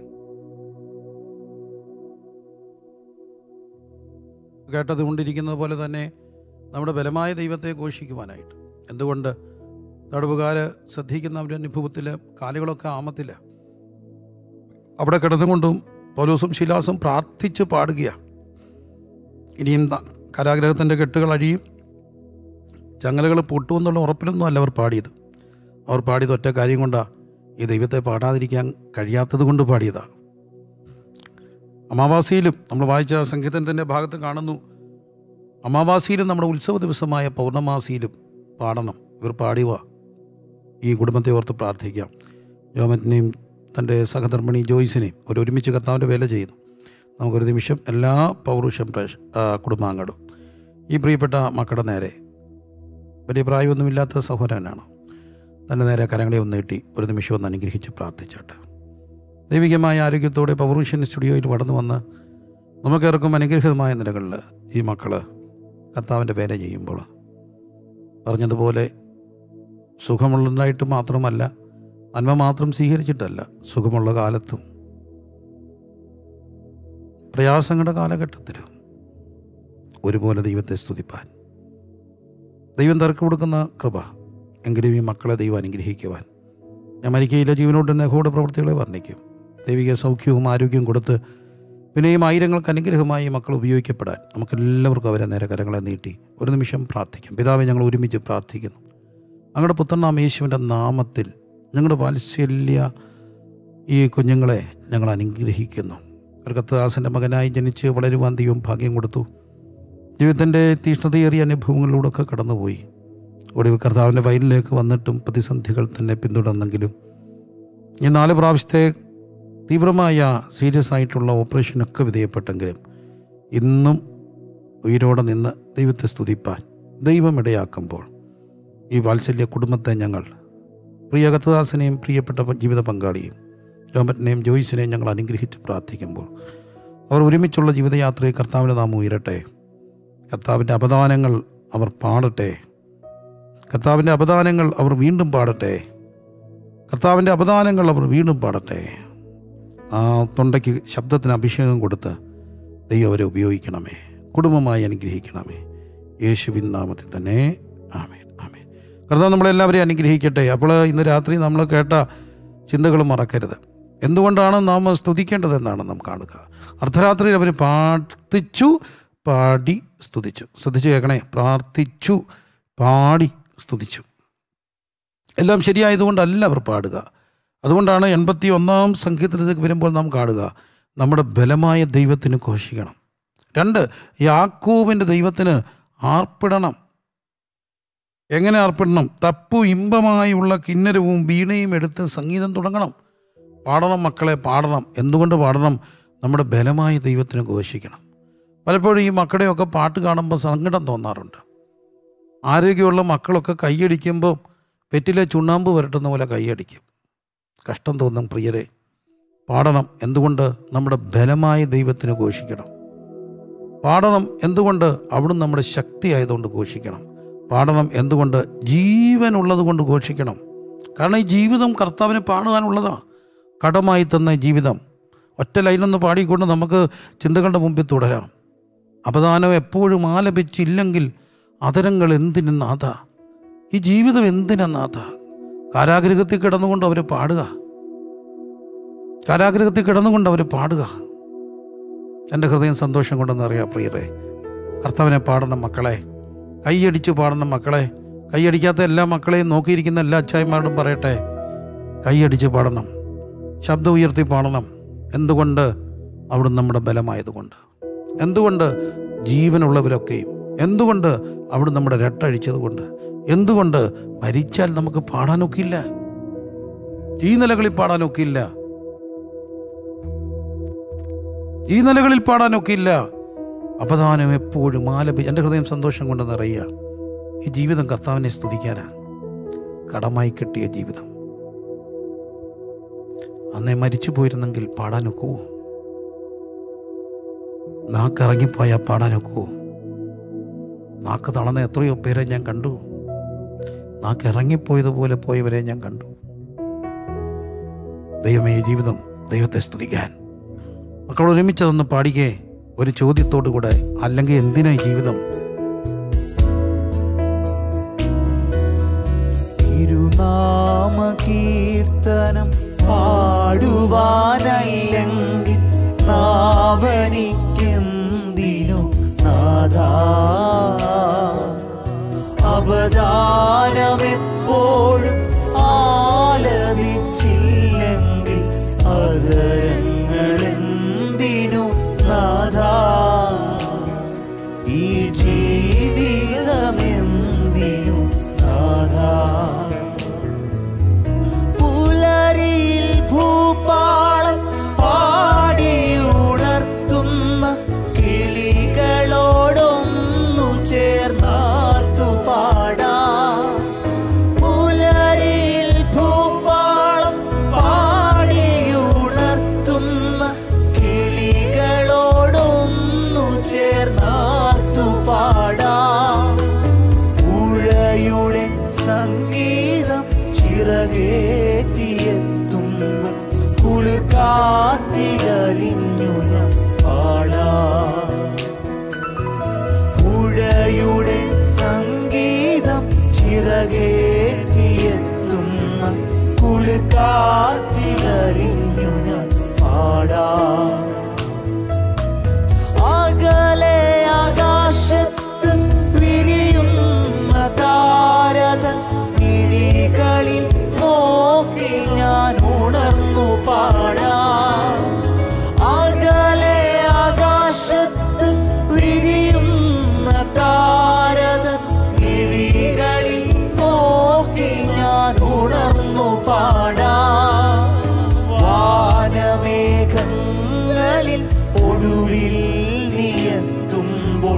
കേട്ടത് കൊണ്ടിരിക്കുന്നത് പോലെ തന്നെ നമ്മുടെ ബലമായ ദൈവത്തെ ഘോഷിക്കുവാനായിട്ട് എന്തുകൊണ്ട് തടവുകാര് ശ്രദ്ധിക്കുന്നവരുടെ അനുഭവത്തിൽ കാലുകളൊക്കെ ആമത്തില്ല അവിടെ കിടന്നുകൊണ്ടും പൗലോസും ശിലാസും പ്രാർത്ഥിച്ച് പാടുകയാണ് ഇനിയും ത- കാരാഗ്രഹത്തിൻ്റെ കെട്ടുകൾ അഴിയും ചങ്ങലകൾ പൊട്ടുമെന്നുള്ള ഉറപ്പിലൊന്നും അല്ല അവർ പാടിയത് അവർ പാടിയത് ഒറ്റ കാര്യം കൊണ്ടാണ് ഈ ദൈവത്തെ പാടാതിരിക്കാൻ കഴിയാത്തത് കൊണ്ട് പാടിയതാണ് അമാവാസിയിലും നമ്മൾ വായിച്ച സംഗീതത്തിൻ്റെ ഭാഗത്ത് കാണുന്നു അമാവാസിയിലും നമ്മുടെ ഉത്സവ ദിവസമായ പൗർണമാസിയിലും പാടണം ഇവർ പാടിവ ഈ കുടുംബത്തെ ഓർത്ത് പ്രാർത്ഥിക്കാം ജോമറ്റിനെയും തൻ്റെ സഹധർമ്മിണി ജോയ്സിനെയും ഒരു ഒരുമിച്ച് കർത്താവിൻ്റെ വേല ചെയ്യുന്നു നമുക്കൊരു നിമിഷം എല്ലാ പൗരുഷം പ്രേക്ഷ ആ, കുടുംബാംഗങ്ങളും ഈ പ്രിയപ്പെട്ട മക്കളുടെ നേരെ വലിയ പ്രായമൊന്നുമില്ലാത്ത സഹോദരനാണ് തൻ്റെ നേരെ കരങ്ങളെ ഒന്ന് നീട്ടി ഒരു നിമിഷം ഒന്ന് അനുഗ്രഹിച്ച് പ്രാർത്ഥിച്ചാട്ടെ ദൈവികമായ ആരോഗ്യത്തോടെ പൗരുഷൻ സ്റ്റുഡിയോയിൽ വളർന്നു വന്ന് നമുക്കേർക്കും അനുഗ്രഹീതമായ നിലകളിൽ ഈ മക്കൾ കർത്താവിൻ്റെ വേല ചെയ്യുമ്പോൾ പറഞ്ഞതുപോലെ സുഖമുള്ളതായിട്ട് മാത്രമല്ല നന്മ മാത്രം സ്വീകരിച്ചിട്ടല്ല സുഖമുള്ള കാലത്തും പ്രയാസങ്ങളുടെ കാലഘട്ടത്തിലും ഒരുപോലെ ദൈവത്തെ സ്തുതിപ്പാൻ ദൈവം തിരക്ക് കൊടുക്കുന്ന കൃപ എങ്കിലും ഈ മക്കളെ ദൈവം അനുഗ്രഹിക്കുവാൻ ഞാൻ മരിക്കയിലെ ജീവനോട് നെഹോട് പ്രവൃത്തികളെ വർണ്ണിക്കും ദൈവിക സൗഖ്യവും ആരോഗ്യവും കൊടുത്ത് പിന്നെയും ആയിരങ്ങൾക്ക് അനുഗ്രഹമായി ഈ മക്കൾ ഉപയോഗിക്കപ്പെടാൻ നമുക്കെല്ലാവർക്കും അവരെ നേരെ കരങ്ങളെ നീട്ടി ഒരു നിമിഷം പ്രാർത്ഥിക്കാം പിതാവെ ഞങ്ങൾ ഒരുമിച്ച് പ്രാർത്ഥിക്കുന്നു ഞങ്ങളുടെ പുത്രനാം യേശുവിൻ്റെ നാമത്തിൽ ഞങ്ങളുടെ വാത്സല്യ ഈ കുഞ്ഞുങ്ങളെ ഞങ്ങൾ അനുഗ്രഹിക്കുന്നു ഒരു കത്തദാസൻ്റെ മകനായി ജനിച്ച് വളരുവാൻ ദൈവം ഭാഗ്യം കൊടുത്തു ജീവിതത്തിൻ്റെ തീഷ്ണതയേറിയ അനുഭവങ്ങളിലൂടെയൊക്കെ കടന്നുപോയി ഒടുവിൽ കർത്താവിൻ്റെ വയലിലേക്ക് വന്നിട്ടും പ്രതിസന്ധികൾ തന്നെ പിന്തുടർന്നെങ്കിലും ഈ നാല് പ്രാവശ്യത്തെ തീവ്രമായ സീരിയസ് ആയിട്ടുള്ള ഓപ്പറേഷനൊക്കെ വിധേയപ്പെട്ടെങ്കിലും ഇന്നും ഉയരോടെ നിന്ന് ദൈവത്തെ സ്തുതിപ്പാൻ ദൈവം ഇടയാക്കുമ്പോൾ ഈ വാത്സല്യ കുടുംബത്തെ ഞങ്ങൾ പ്രിയ കത്തദാസനെയും പ്രിയപ്പെട്ട ജീവിത പങ്കാളിയും രോമറ്റിനെയും ജോയിസിനെയും ഞങ്ങൾ അനുഗ്രഹിച്ച് പ്രാർത്ഥിക്കുമ്പോൾ അവർ ഒരുമിച്ചുള്ള ജീവിതയാത്രയിൽ കർത്താവിൻ്റെ നാമം ഉയരട്ടെ കർത്താവിൻ്റെ അപദാനങ്ങൾ അവർ പാടട്ടെ കർത്താവിൻ്റെ അപദാനങ്ങൾ അവർ വീണ്ടും പാടട്ടെ കർത്താവിൻ്റെ അപദാനങ്ങൾ അവർ വീണ്ടും പാടട്ടെ ആ തൊണ്ടയ്ക്ക് ശബ്ദത്തിന് അഭിഷേകം കൊടുത്ത് ദൈവം അവരെ ഉപയോഗിക്കണമേ കുടുംബമായി അനുഗ്രഹിക്കണമേ യേശുവിൻ നാമത്തിൽ തന്നെ ആമേൻ ആമേൻ കർത്താവ് നമ്മളെല്ലാവരെയും അനുഗ്രഹിക്കട്ടെ അപ്പോൾ ഇന്ന് രാത്രി നമ്മൾ കേട്ട ചിന്തകൾ മറക്കരുത് എന്തുകൊണ്ടാണ് നാം സ്തുതിക്കേണ്ടതെന്നാണ് നാം കാണുക അർദ്ധരാത്രിയിൽ അവർ പ്രാർത്ഥിച്ചു പാടി സ്തുതിച്ചു ശ്രദ്ധിച്ചു കേൾക്കണേ പ്രാർത്ഥിച്ചു പാടി സ്തുതിച്ചു എല്ലാം ശരിയായതുകൊണ്ടല്ല അവർ പാടുക അതുകൊണ്ടാണ് എൺപത്തി ഒന്നാം സംഗീതത്തിലേക്ക് വരുമ്പോൾ നാം കാണുക നമ്മുടെ ബലമായ ദൈവത്തിന് ഘോഷിക്കണം രണ്ട് യാക്കോവിൻ്റെ ദൈവത്തിന് ആർപ്പിടണം എങ്ങനെ ആർപ്പിടണം തപ്പു ഇമ്പമായുള്ള കിന്നരവും വീണയും എടുത്ത് സംഗീതം തുടങ്ങണം പാടണം മക്കളെ പാടണം എന്തുകൊണ്ട് പാടണം നമ്മുടെ ബലമായ ദൈവത്തിന് ഘോഷിക്കണം പലപ്പോഴും ഈ മക്കളുടെയൊക്കെ പാട്ട് കാണുമ്പോൾ സങ്കടം തോന്നാറുണ്ട് ആരോഗ്യമുള്ള മക്കളൊക്കെ കൈയടിക്കുമ്പോൾ പെറ്റിലെ ചുണ്ണാമ്പ് വരട്ടുന്ന പോലെ കൈയടിക്കും കഷ്ടം തോന്നും പ്രിയരെ പാടണം എന്തുകൊണ്ട് നമ്മുടെ ബലമായ ദൈവത്തിന് ഘോഷിക്കണം പാടണം എന്തുകൊണ്ട് അവിടുന്ന് നമ്മുടെ ശക്തി ആയതുകൊണ്ട് ഘോഷിക്കണം പാടണം എന്തുകൊണ്ട് ജീവനുള്ളത് കൊണ്ട് ഘോഷിക്കണം കാരണം ഈ ജീവിതം കർത്താവിന് പാടുവാനുള്ളതാണ് കടമായി തന്ന ജീവിതം ഒറ്റ ലൈനൊന്ന് പാടിക്കൊണ്ട് നമുക്ക് ചിന്തകളുടെ മുമ്പിൽ തുടരാം അപദാനം എപ്പോഴും ആലപിച്ചില്ലെങ്കിൽ അതരങ്ങൾ എന്തിനു നാഥ ഈ ജീവിതം എന്തിനാ നാഥ കാരാഗ്രഹത്തിൽ കിടന്നുകൊണ്ട് അവർ പാടുക കാരാഗ്രഹത്തിൽ കിടന്നുകൊണ്ട് അവർ പാടുക എൻ്റെ ഹൃദയം സന്തോഷം കൊണ്ടെന്ന് അറിയാം പ്രിയരെ കർത്താവിനെ പാടണം മക്കളെ കൈയടിച്ച് പാടണം മക്കളെ കൈയടിക്കാത്ത എല്ലാ മക്കളെയും നോക്കിയിരിക്കുന്ന എല്ലാ അച്ചായന്മാരോടും പറയട്ടെ കൈയടിച്ച് പാടണം ശബ്ദം ഉയർത്തി പാടണം എന്തുകൊണ്ട് അവിടുന്ന് നമ്മുടെ ബലമായതുകൊണ്ട് എന്തുകൊണ്ട് ജീവനുള്ളവരൊക്കെയും എന്തുകൊണ്ട് അവിടുന്ന് നമ്മുടെ രട്ടഴിച്ചതുകൊണ്ട് എന്തുകൊണ്ട് മരിച്ചാൽ നമുക്ക് പാടാനൊക്കില്ല ഈ നിലകളിൽ പാടാനൊക്കില്ല ഈ നിലകളിൽ പാടാനൊക്കില്ല അപദാനം എപ്പോഴും ആലപി എൻ്റെ ഹൃദയം സന്തോഷം കൊണ്ട് നിറയുക ഈ ജീവിതം കർത്താവിനെ സ്തുതിക്കാനാ കടമായി കിട്ടിയ ജീവിതം അന്നേ മരിച്ചു പോയിരുന്നെങ്കിൽ പാടാനൊക്കുവോ നാക്കിറങ്ങിപ്പോയാൽ പാടാനൊക്കുവോ നാക്ക് തളർന്ന എത്രയോ പേരെ ഞാൻ കണ്ടു നാക്ക് ഇറങ്ങിപ്പോയതുപോലെ പോയവരെ ഞാൻ കണ്ടു ദൈവമേ ഈ ജീവിതം ദൈവത്തെ സ്തുതിക്കാൻ മക്കൾ ഒരുമിച്ചതൊന്ന് പാടിക്കേ ഒരു ചോദ്യത്തോടു കൂടെ അല്ലെങ്കിൽ എന്തിനാ ഈ ജീവിതം തിരുനാമ കീർത്തനം പാടുവാനല്ലെങ്കിൽ നാവനിക്കെന്തിനു നാദാ അവദാനമെപ്പോഴും ആലപിച്ചില്ലെങ്കിൽ അതരങ്ങളെന്തിനു നാദാ ഈ ജീവിതമെന്തിനു നാഥാ പുലരിയിൽ ഭൂപാളം പാടിയുണർത്തുന്ന കിളികളോടൊന്നു ചേർന്നാർത്തു പാടാം പുലരിയിൽ ഭൂപാളം പാടിയുണർത്തുന്ന കിളികളോടൊന്നു ചേർന്നാർത്തു പാടാം ഉഴയുടെ സംഗീതം ചിറകേറ്റിയെത്തുമ്പോൾ കുളിർക്കാറ്റിലലിഞ്ഞു ഞാൻ പാടാം പുഴയുടെ സംഗീതം ചിറകേറ്റിയെത്തുന്ന കുളിർക്കാറ്റിലറിഞ്ഞു ഞാൻ പാടാം അകലെ ആകാശത്ത് വിരിയുന്ന താരതൻ മിഴികളിൽ നോക്കി ഞാൻ ഉണർന്നു പാടാം അകലെ ആകാശത്ത് വിരിയുന്ന താരതൻ മിഴികളിൽ നോക്കി ഞാൻ ഉണർന്നു പാടാം വാനമേഘങ്ങളിൽ ഒടുവിൽ നീയെത്തുമ്പോൾ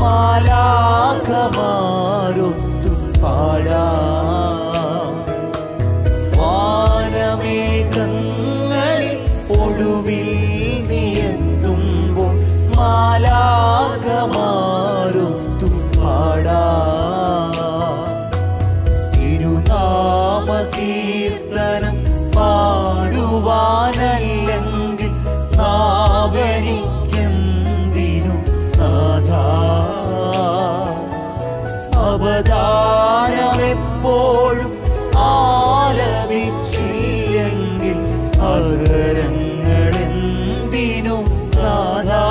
മാലാഖമാരൊത്തു പാടാം വാനമേഘങ്ങളിൽ ഒടുവിൽ നീയെത്തുമ്പോൾ മാലാഖമാരൊത്തു പാടാം തിരുനാമ കീർത്തനം പാടുവാനല്ലെങ്കിൽ നാവനിക്കെന്തിനു നാഥാ അവതാരമെപ്പോഴും ഗാനമെപ്പോഴും ആലപിച്ചില്ലെങ്കിൽ അകരങ്ങളെന്തിനും നാഥാ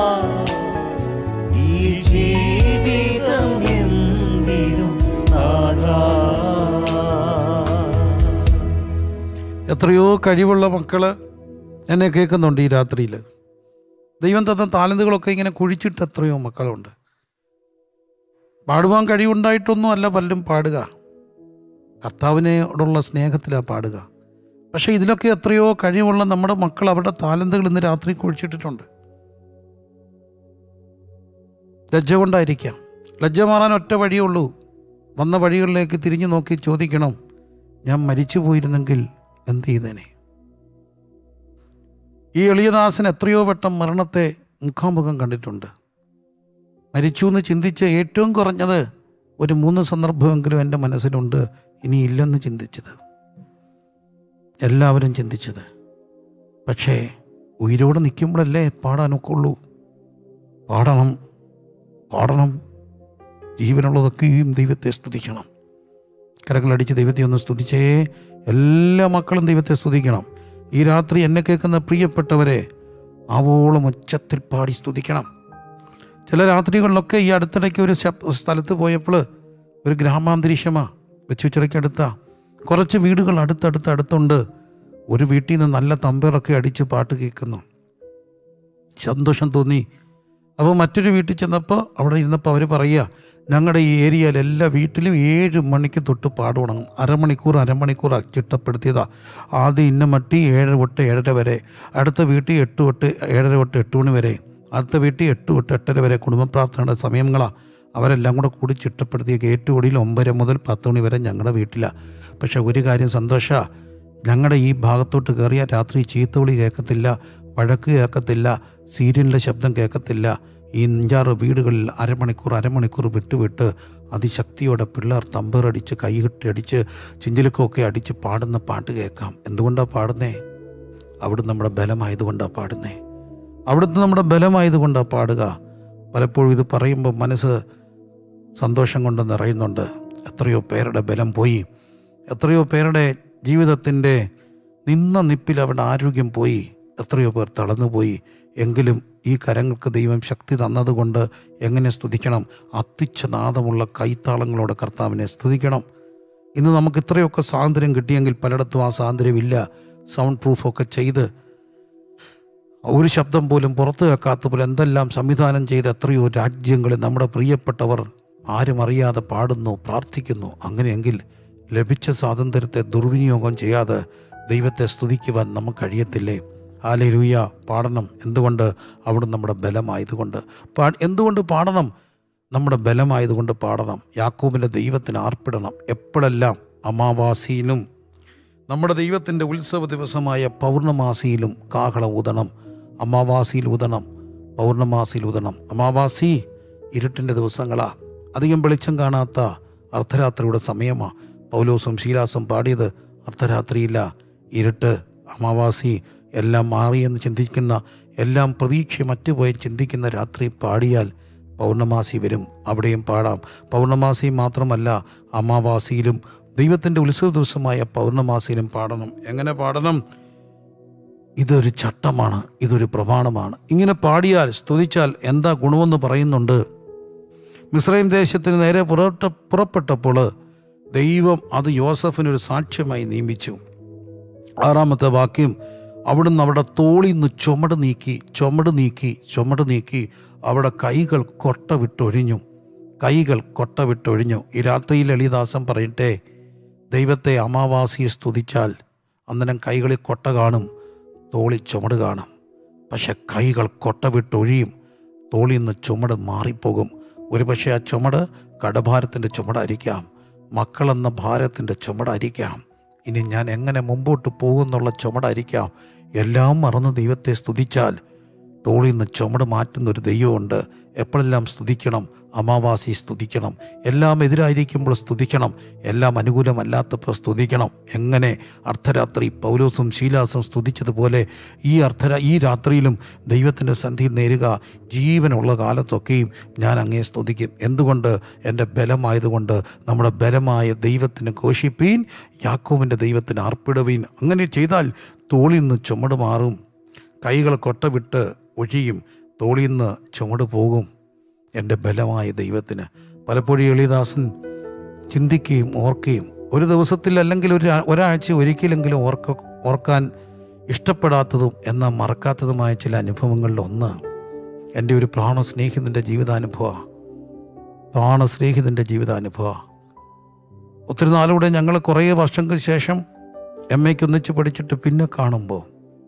ഈ ജീവിതം എന്തിനും നാഥാ എത്രയോ കഴിവുള്ള മക്കൾ എന്നെ കേൾക്കുന്നുണ്ട് ഈ രാത്രിയിൽ ദൈവം തന്ന താലന്തുകളൊക്കെ ഇങ്ങനെ കുഴിച്ചിട്ട് എത്രയോ മക്കളുണ്ട് പാടുവാൻ കഴിവുണ്ടായിട്ടൊന്നും അല്ല പലരും പാടുക കർത്താവിനോടുള്ള സ്നേഹത്തിലാണ് പാടുക പക്ഷേ ഇതിലൊക്കെ എത്രയോ കഴിവുള്ള നമ്മുടെ മക്കൾ അവരുടെ താലന്തുകൾ ഇന്ന് രാത്രി കുഴിച്ചിട്ടിട്ടുണ്ട് ലജ്ജ കൊണ്ടായിരിക്കാം ലജ്ജ മാറാൻ ഒറ്റ വഴിയേ ഉള്ളൂ വന്ന വഴികളിലേക്ക് തിരിഞ്ഞു നോക്കി ചോദിക്കണം ഞാൻ മരിച്ചു പോയിരുന്നെങ്കിൽ എന്ത് ചെയ്തേനെ ഈ എളിയദാസൻ എത്രയോ വട്ടം മരണത്തെ മുഖാമുഖം കണ്ടിട്ടുണ്ട് മരിച്ചു എന്ന് ചിന്തിച്ച് ഏറ്റവും കുറഞ്ഞത് ഒരു മൂന്ന് സന്ദർഭമെങ്കിലും എൻ്റെ മനസ്സിലുണ്ട് ഇനി ഇല്ലെന്ന് ചിന്തിച്ചത് എല്ലാവരും ചിന്തിച്ചത് പക്ഷേ ഉയരോടെ നിൽക്കുമ്പോഴല്ലേ പാടാനൊക്കെ ഉള്ളൂ പാടണം പാടണം ജീവനുള്ളതൊക്കെയും ദൈവത്തെ സ്തുതിക്കണം കരങ്ങളടിച്ച് ദൈവത്തെ ഒന്ന് സ്തുതിച്ചേ എല്ലാ മക്കളും ദൈവത്തെ സ്തുതിക്കണം ഈ രാത്രി എന്നെ കേൾക്കുന്ന പ്രിയപ്പെട്ടവരെ ആവോളം ഉച്ചത്തിൽ പാടി സ്തുതിക്കണം ചില രാത്രികളിലൊക്കെ ഈ അടുത്തിടയ്ക്ക് ഒരു ശബ്- സ്ഥലത്ത് പോയപ്പോൾ ഒരു ഗ്രാമാന്തരീക്ഷമാണ് വെച്ചുച്ചിറയ്ക്കടുത്ത കുറച്ച് വീടുകൾ അടുത്തടുത്ത് അടുത്തുണ്ട് ഒരു വീട്ടിൽ നിന്ന് നല്ല തമ്പേറൊക്കെ അടിച്ച് പാട്ട് കേൾക്കുന്നു സന്തോഷം തോന്നി അപ്പോൾ മറ്റൊരു വീട്ടിൽ ചെന്നപ്പോൾ അവിടെ ഇരുന്നപ്പോൾ അവർ പറയുക ഞങ്ങളുടെ ഈ ഏരിയയിൽ എല്ലാ വീട്ടിലും ഏഴ് മണിക്ക് തൊട്ട് പാടുണം അരമണിക്കൂർ അരമണിക്കൂർ ചിട്ടപ്പെടുത്തിയതാ ആദ്യം ഇന്ന മട്ടി ഏഴര തൊട്ട് ഏഴര വരെ അടുത്ത വീട്ടിൽ എട്ട് തൊട്ട് ഏഴര തൊട്ട് എട്ട് മണി വരെ അടുത്ത വീട്ടിൽ എട്ട് തൊട്ട് എട്ടര വരെ കുടുംബ പ്രാർത്ഥനയുടെ സമയങ്ങളാണ് അവരെല്ലാം കൂടെ കൂടി ചിട്ടപ്പെടുത്തിയ കയറ്റുകൊടിയിൽ ഒമ്പര മുതൽ പത്ത് മണി വരെ ഞങ്ങളുടെ വീട്ടിലാണ് പക്ഷേ ഒരു കാര്യം സന്തോഷമാണ് ഞങ്ങളുടെ ഈ ഭാഗത്തോട്ട് കയറിയാൽ രാത്രി ചീത്തവിളി കേൾക്കത്തില്ല വഴക്ക് കേൾക്കത്തില്ല സീരിയലിൻ്റെ ശബ്ദം കേൾക്കത്തില്ല ഈ അഞ്ചാറ് വീടുകളിൽ അരമണിക്കൂർ അരമണിക്കൂർ വിട്ട് വിട്ട് അതിശക്തിയോടെ പിള്ളേർ തമ്പേറടിച്ച് കൈകെട്ടടിച്ച് ചിഞ്ചിലക്കൊക്കെ അടിച്ച് പാടുന്ന പാട്ട് കേൾക്കാം എന്തുകൊണ്ടാണ് പാടുന്നേ അവിടുന്ന് നമ്മുടെ ബലമായതുകൊണ്ടാണ് പാടുന്നേ അവിടുന്ന് നമ്മുടെ ബലമായതുകൊണ്ടാണ് പാടുക പലപ്പോഴും ഇത് പറയുമ്പോൾ മനസ്സ് സന്തോഷം കൊണ്ട് നിറയുന്നുണ്ട് എത്രയോ പേരുടെ ബലം പോയി എത്രയോ പേരുടെ ജീവിതത്തിൻ്റെ നിന്ന നിപ്പിൽ അവരുടെ ആരോഗ്യം പോയി എത്രയോ പേർ തളർന്നുപോയി എങ്കിലും ഈ കരങ്ങൾക്ക് ദൈവം ശക്തി തന്നതുകൊണ്ട് എങ്ങനെ സ്തുതിക്കണം അത്തിച്ച നാദമുള്ള കൈത്താളങ്ങളോടെ കർത്താവിനെ സ്തുതിക്കണം ഇന്ന് നമുക്ക് ഇത്രയൊക്കെ സ്വാതന്ത്ര്യം കിട്ടിയെങ്കിൽ പലയിടത്തും ആ സ്വാതന്ത്ര്യമില്ല സൗണ്ട് പ്രൂഫൊക്കെ ചെയ്ത് ഒരു ശബ്ദം പോലും പുറത്തു വെക്കാത്ത പോലെ എന്തെല്ലാം സംവിധാനം ചെയ്ത് എത്രയോ രാജ്യങ്ങളിൽ നമ്മുടെ പ്രിയപ്പെട്ടവർ ആരും അറിയാതെ പാടുന്നു പ്രാർത്ഥിക്കുന്നു അങ്ങനെയെങ്കിൽ ലഭിച്ച സ്വാതന്ത്ര്യത്തെ ദുർവിനിയോഗം ചെയ്യാതെ ദൈവത്തെ സ്തുതിക്കുവാൻ നമുക്ക് കഴിയത്തില്ലേ ഹാലലൂയ പാടണം എന്തുകൊണ്ട് അവിടെ നമ്മുടെ ബലമായതുകൊണ്ട് പാ എന്തുകൊണ്ട് പാടണം നമ്മുടെ ബലമായതുകൊണ്ട് പാടണം യാക്കോബിൻ്റെ ദൈവത്തിന് ആർപ്പിടണം എപ്പോഴെല്ലാം അമാവാസിയിലും നമ്മുടെ ദൈവത്തിൻ്റെ ഉത്സവ ദിവസമായ പൗർണമാസിയിലും കാഹളം ഊതണം അമാവാസിയിൽ ഊതണം പൗർണമാസിയിൽ ഊതണം അമാവാസി ഇരുട്ടിൻ്റെ ദിവസങ്ങളാ അധികം വെളിച്ചം കാണാത്ത അർദ്ധരാത്രിയുടെ സമയമാണ് പൗലോസും ശീലാസും പാടിയത് അർദ്ധരാത്രിയില്ല ഇരുട്ട് അമാവാസി എല്ലാം മാറിയെന്ന് ചിന്തിക്കുന്ന എല്ലാം പ്രതീക്ഷ മറ്റുപോയി ചിന്തിക്കുന്ന രാത്രി പാടിയാൽ പൗർണമാസി വരും അവിടെയും പാടാം പൗർണമാസി മാത്രമല്ല അമാവാസിയിലും ദൈവത്തിൻ്റെ ഉത്സവ ദിവസമായ പൗർണമാസിയിലും പാടണം എങ്ങനെ പാടണം ഇതൊരു ചട്ടമാണ് ഇതൊരു പ്രമാണമാണ് ഇങ്ങനെ പാടിയാൽ സ്തുതിച്ചാൽ എന്താ ഗുണമെന്ന് പറയുന്നുണ്ട് മിസ്രൈം ദേശത്തിന് നേരെ പുറപ്പെട്ട പുറപ്പെട്ടപ്പോൾ ദൈവം അത് യോസഫിനൊരു സാക്ഷ്യമായി നിയമിച്ചു ആറാമത്തെ വാക്യം അവിടുന്ന് അവിടെ തോളിൽ നിന്ന് ചുമട് നീക്കി ചുമട് നീക്കി ചുമട് നീക്കി അവിടെ കൈകൾ കൊട്ട വിട്ടൊഴിഞ്ഞു കൈകൾ കൊട്ട വിട്ടൊഴിഞ്ഞു ഈ രാത്രിയിൽ എളിദാസൻ പറയട്ടെ ദൈവത്തെ അമാവാസിയെ സ്തുതിച്ചാൽ അന്നേരം കൈകളിൽ കൊട്ട കാണും തോളി ചുമട് കാണും പക്ഷെ കൈകൾ കൊട്ട വിട്ടൊഴിയും തോളിൽ നിന്ന് ചുമട് മാറിപ്പോകും ഒരുപക്ഷെ ആ ചുമട് കടഭാരത്തിൻ്റെ ചുമടായിരിക്കാം മക്കളെന്ന ഭാരത്തിൻ്റെ ചുമടായിരിക്കാം ഇനി ഞാൻ എങ്ങനെ മുമ്പോട്ട് പോകുന്നുള്ള ചുമടായിരിക്കാം എല്ലാം മറന്ന് ദൈവത്തെ സ്തുതിച്ചാൽ തോളിൽ നിന്ന് ചുമട് മാറ്റുന്ന ഒരു ദൈവമുണ്ട് എപ്പോഴെല്ലാം സ്തുതിക്കണം അമാവാസി സ്തുതിക്കണം എല്ലാം എതിരായിരിക്കുമ്പോൾ സ്തുതിക്കണം എല്ലാം അനുകൂലമല്ലാത്തപ്പോൾ സ്തുതിക്കണം എങ്ങനെ അർദ്ധരാത്രി പൗലോസും ശീലാസും സ്തുതിച്ചതുപോലെ ഈ അർദ്ധരാ ഈ രാത്രിയിലും ദൈവത്തിൻ്റെ സന്ധിയിൽ നേരുക ജീവനുള്ള കാലത്തൊക്കെയും ഞാൻ അങ്ങേ സ്തുതിക്കും എന്തുകൊണ്ട് എൻ്റെ ബലമായതുകൊണ്ട് നമ്മുടെ ബലമായ ദൈവത്തിന് ഘോഷിപ്പീൻ യാക്കോവിൻ്റെ ദൈവത്തിന് അർപ്പിടുവീൻ അങ്ങനെ ചെയ്താൽ തോളിൽ നിന്ന് ചുമട് മാറും കൈകൾ കൊട്ട വിട്ട് ഒഴിയും തോളിൽ നിന്ന് ചുമട് പോകും എൻ്റെ ബലമായ ദൈവത്തിന് പലപ്പോഴും എളിദാസൻ ചിന്തിക്കുകയും ഓർക്കുകയും ഒരു ദിവസത്തിൽ അല്ലെങ്കിൽ ഒരു ഒരാഴ്ച ഒരിക്കലെങ്കിലും ഓർക്ക ഓർക്കാൻ ഇഷ്ടപ്പെടാത്തതും എന്നാൽ മറക്കാത്തതുമായ ചില അനുഭവങ്ങളിൽ ഒന്ന് എൻ്റെ ഒരു പ്രാണസ്നേഹിതൻ്റെ ജീവിതാനുഭവ പ്രാണസ്നേഹിതൻ്റെ ജീവിതാനുഭവ ഒത്തിരി നാളുകൂടെ ഞങ്ങൾ കുറേ വർഷങ്ങൾക്ക് ശേഷം എം എക്ക് ഒന്നിച്ച് പഠിച്ചിട്ട് പിന്നെ കാണുമ്പോൾ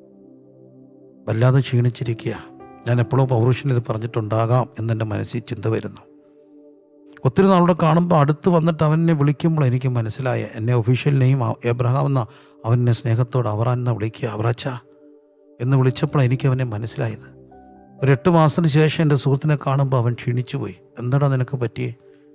വല്ലാതെ ക്ഷീണിച്ചിരിക്കുക ഞാൻ എപ്പോഴോ പൗരുഷൻ ഇത് പറഞ്ഞിട്ടുണ്ടാകാം എന്നെൻ്റെ മനസ്സിൽ ചിന്ത വരുന്നു ഒത്തിരി നാളോടെ കാണുമ്പോൾ അടുത്ത് വന്നിട്ട് അവനെ വിളിക്കുമ്പോൾ എനിക്ക് മനസ്സിലായ എന്നെ ഒഫീഷ്യൽ നെയിം എബ്രഹാം എന്ന അവനെ സ്നേഹത്തോട് അവറാൻ എന്ന വിളിക്കുക അവറാച്ച എന്ന് വിളിച്ചപ്പോൾ എനിക്ക് അവനെ മനസ്സിലായത് ഒരു എട്ട് മാസത്തിന് ശേഷം എൻ്റെ സുഹൃത്തിനെ കാണുമ്പോൾ അവൻ ക്ഷീണിച്ചു പോയി എന്താടാ നിനക്ക് പറ്റിയേ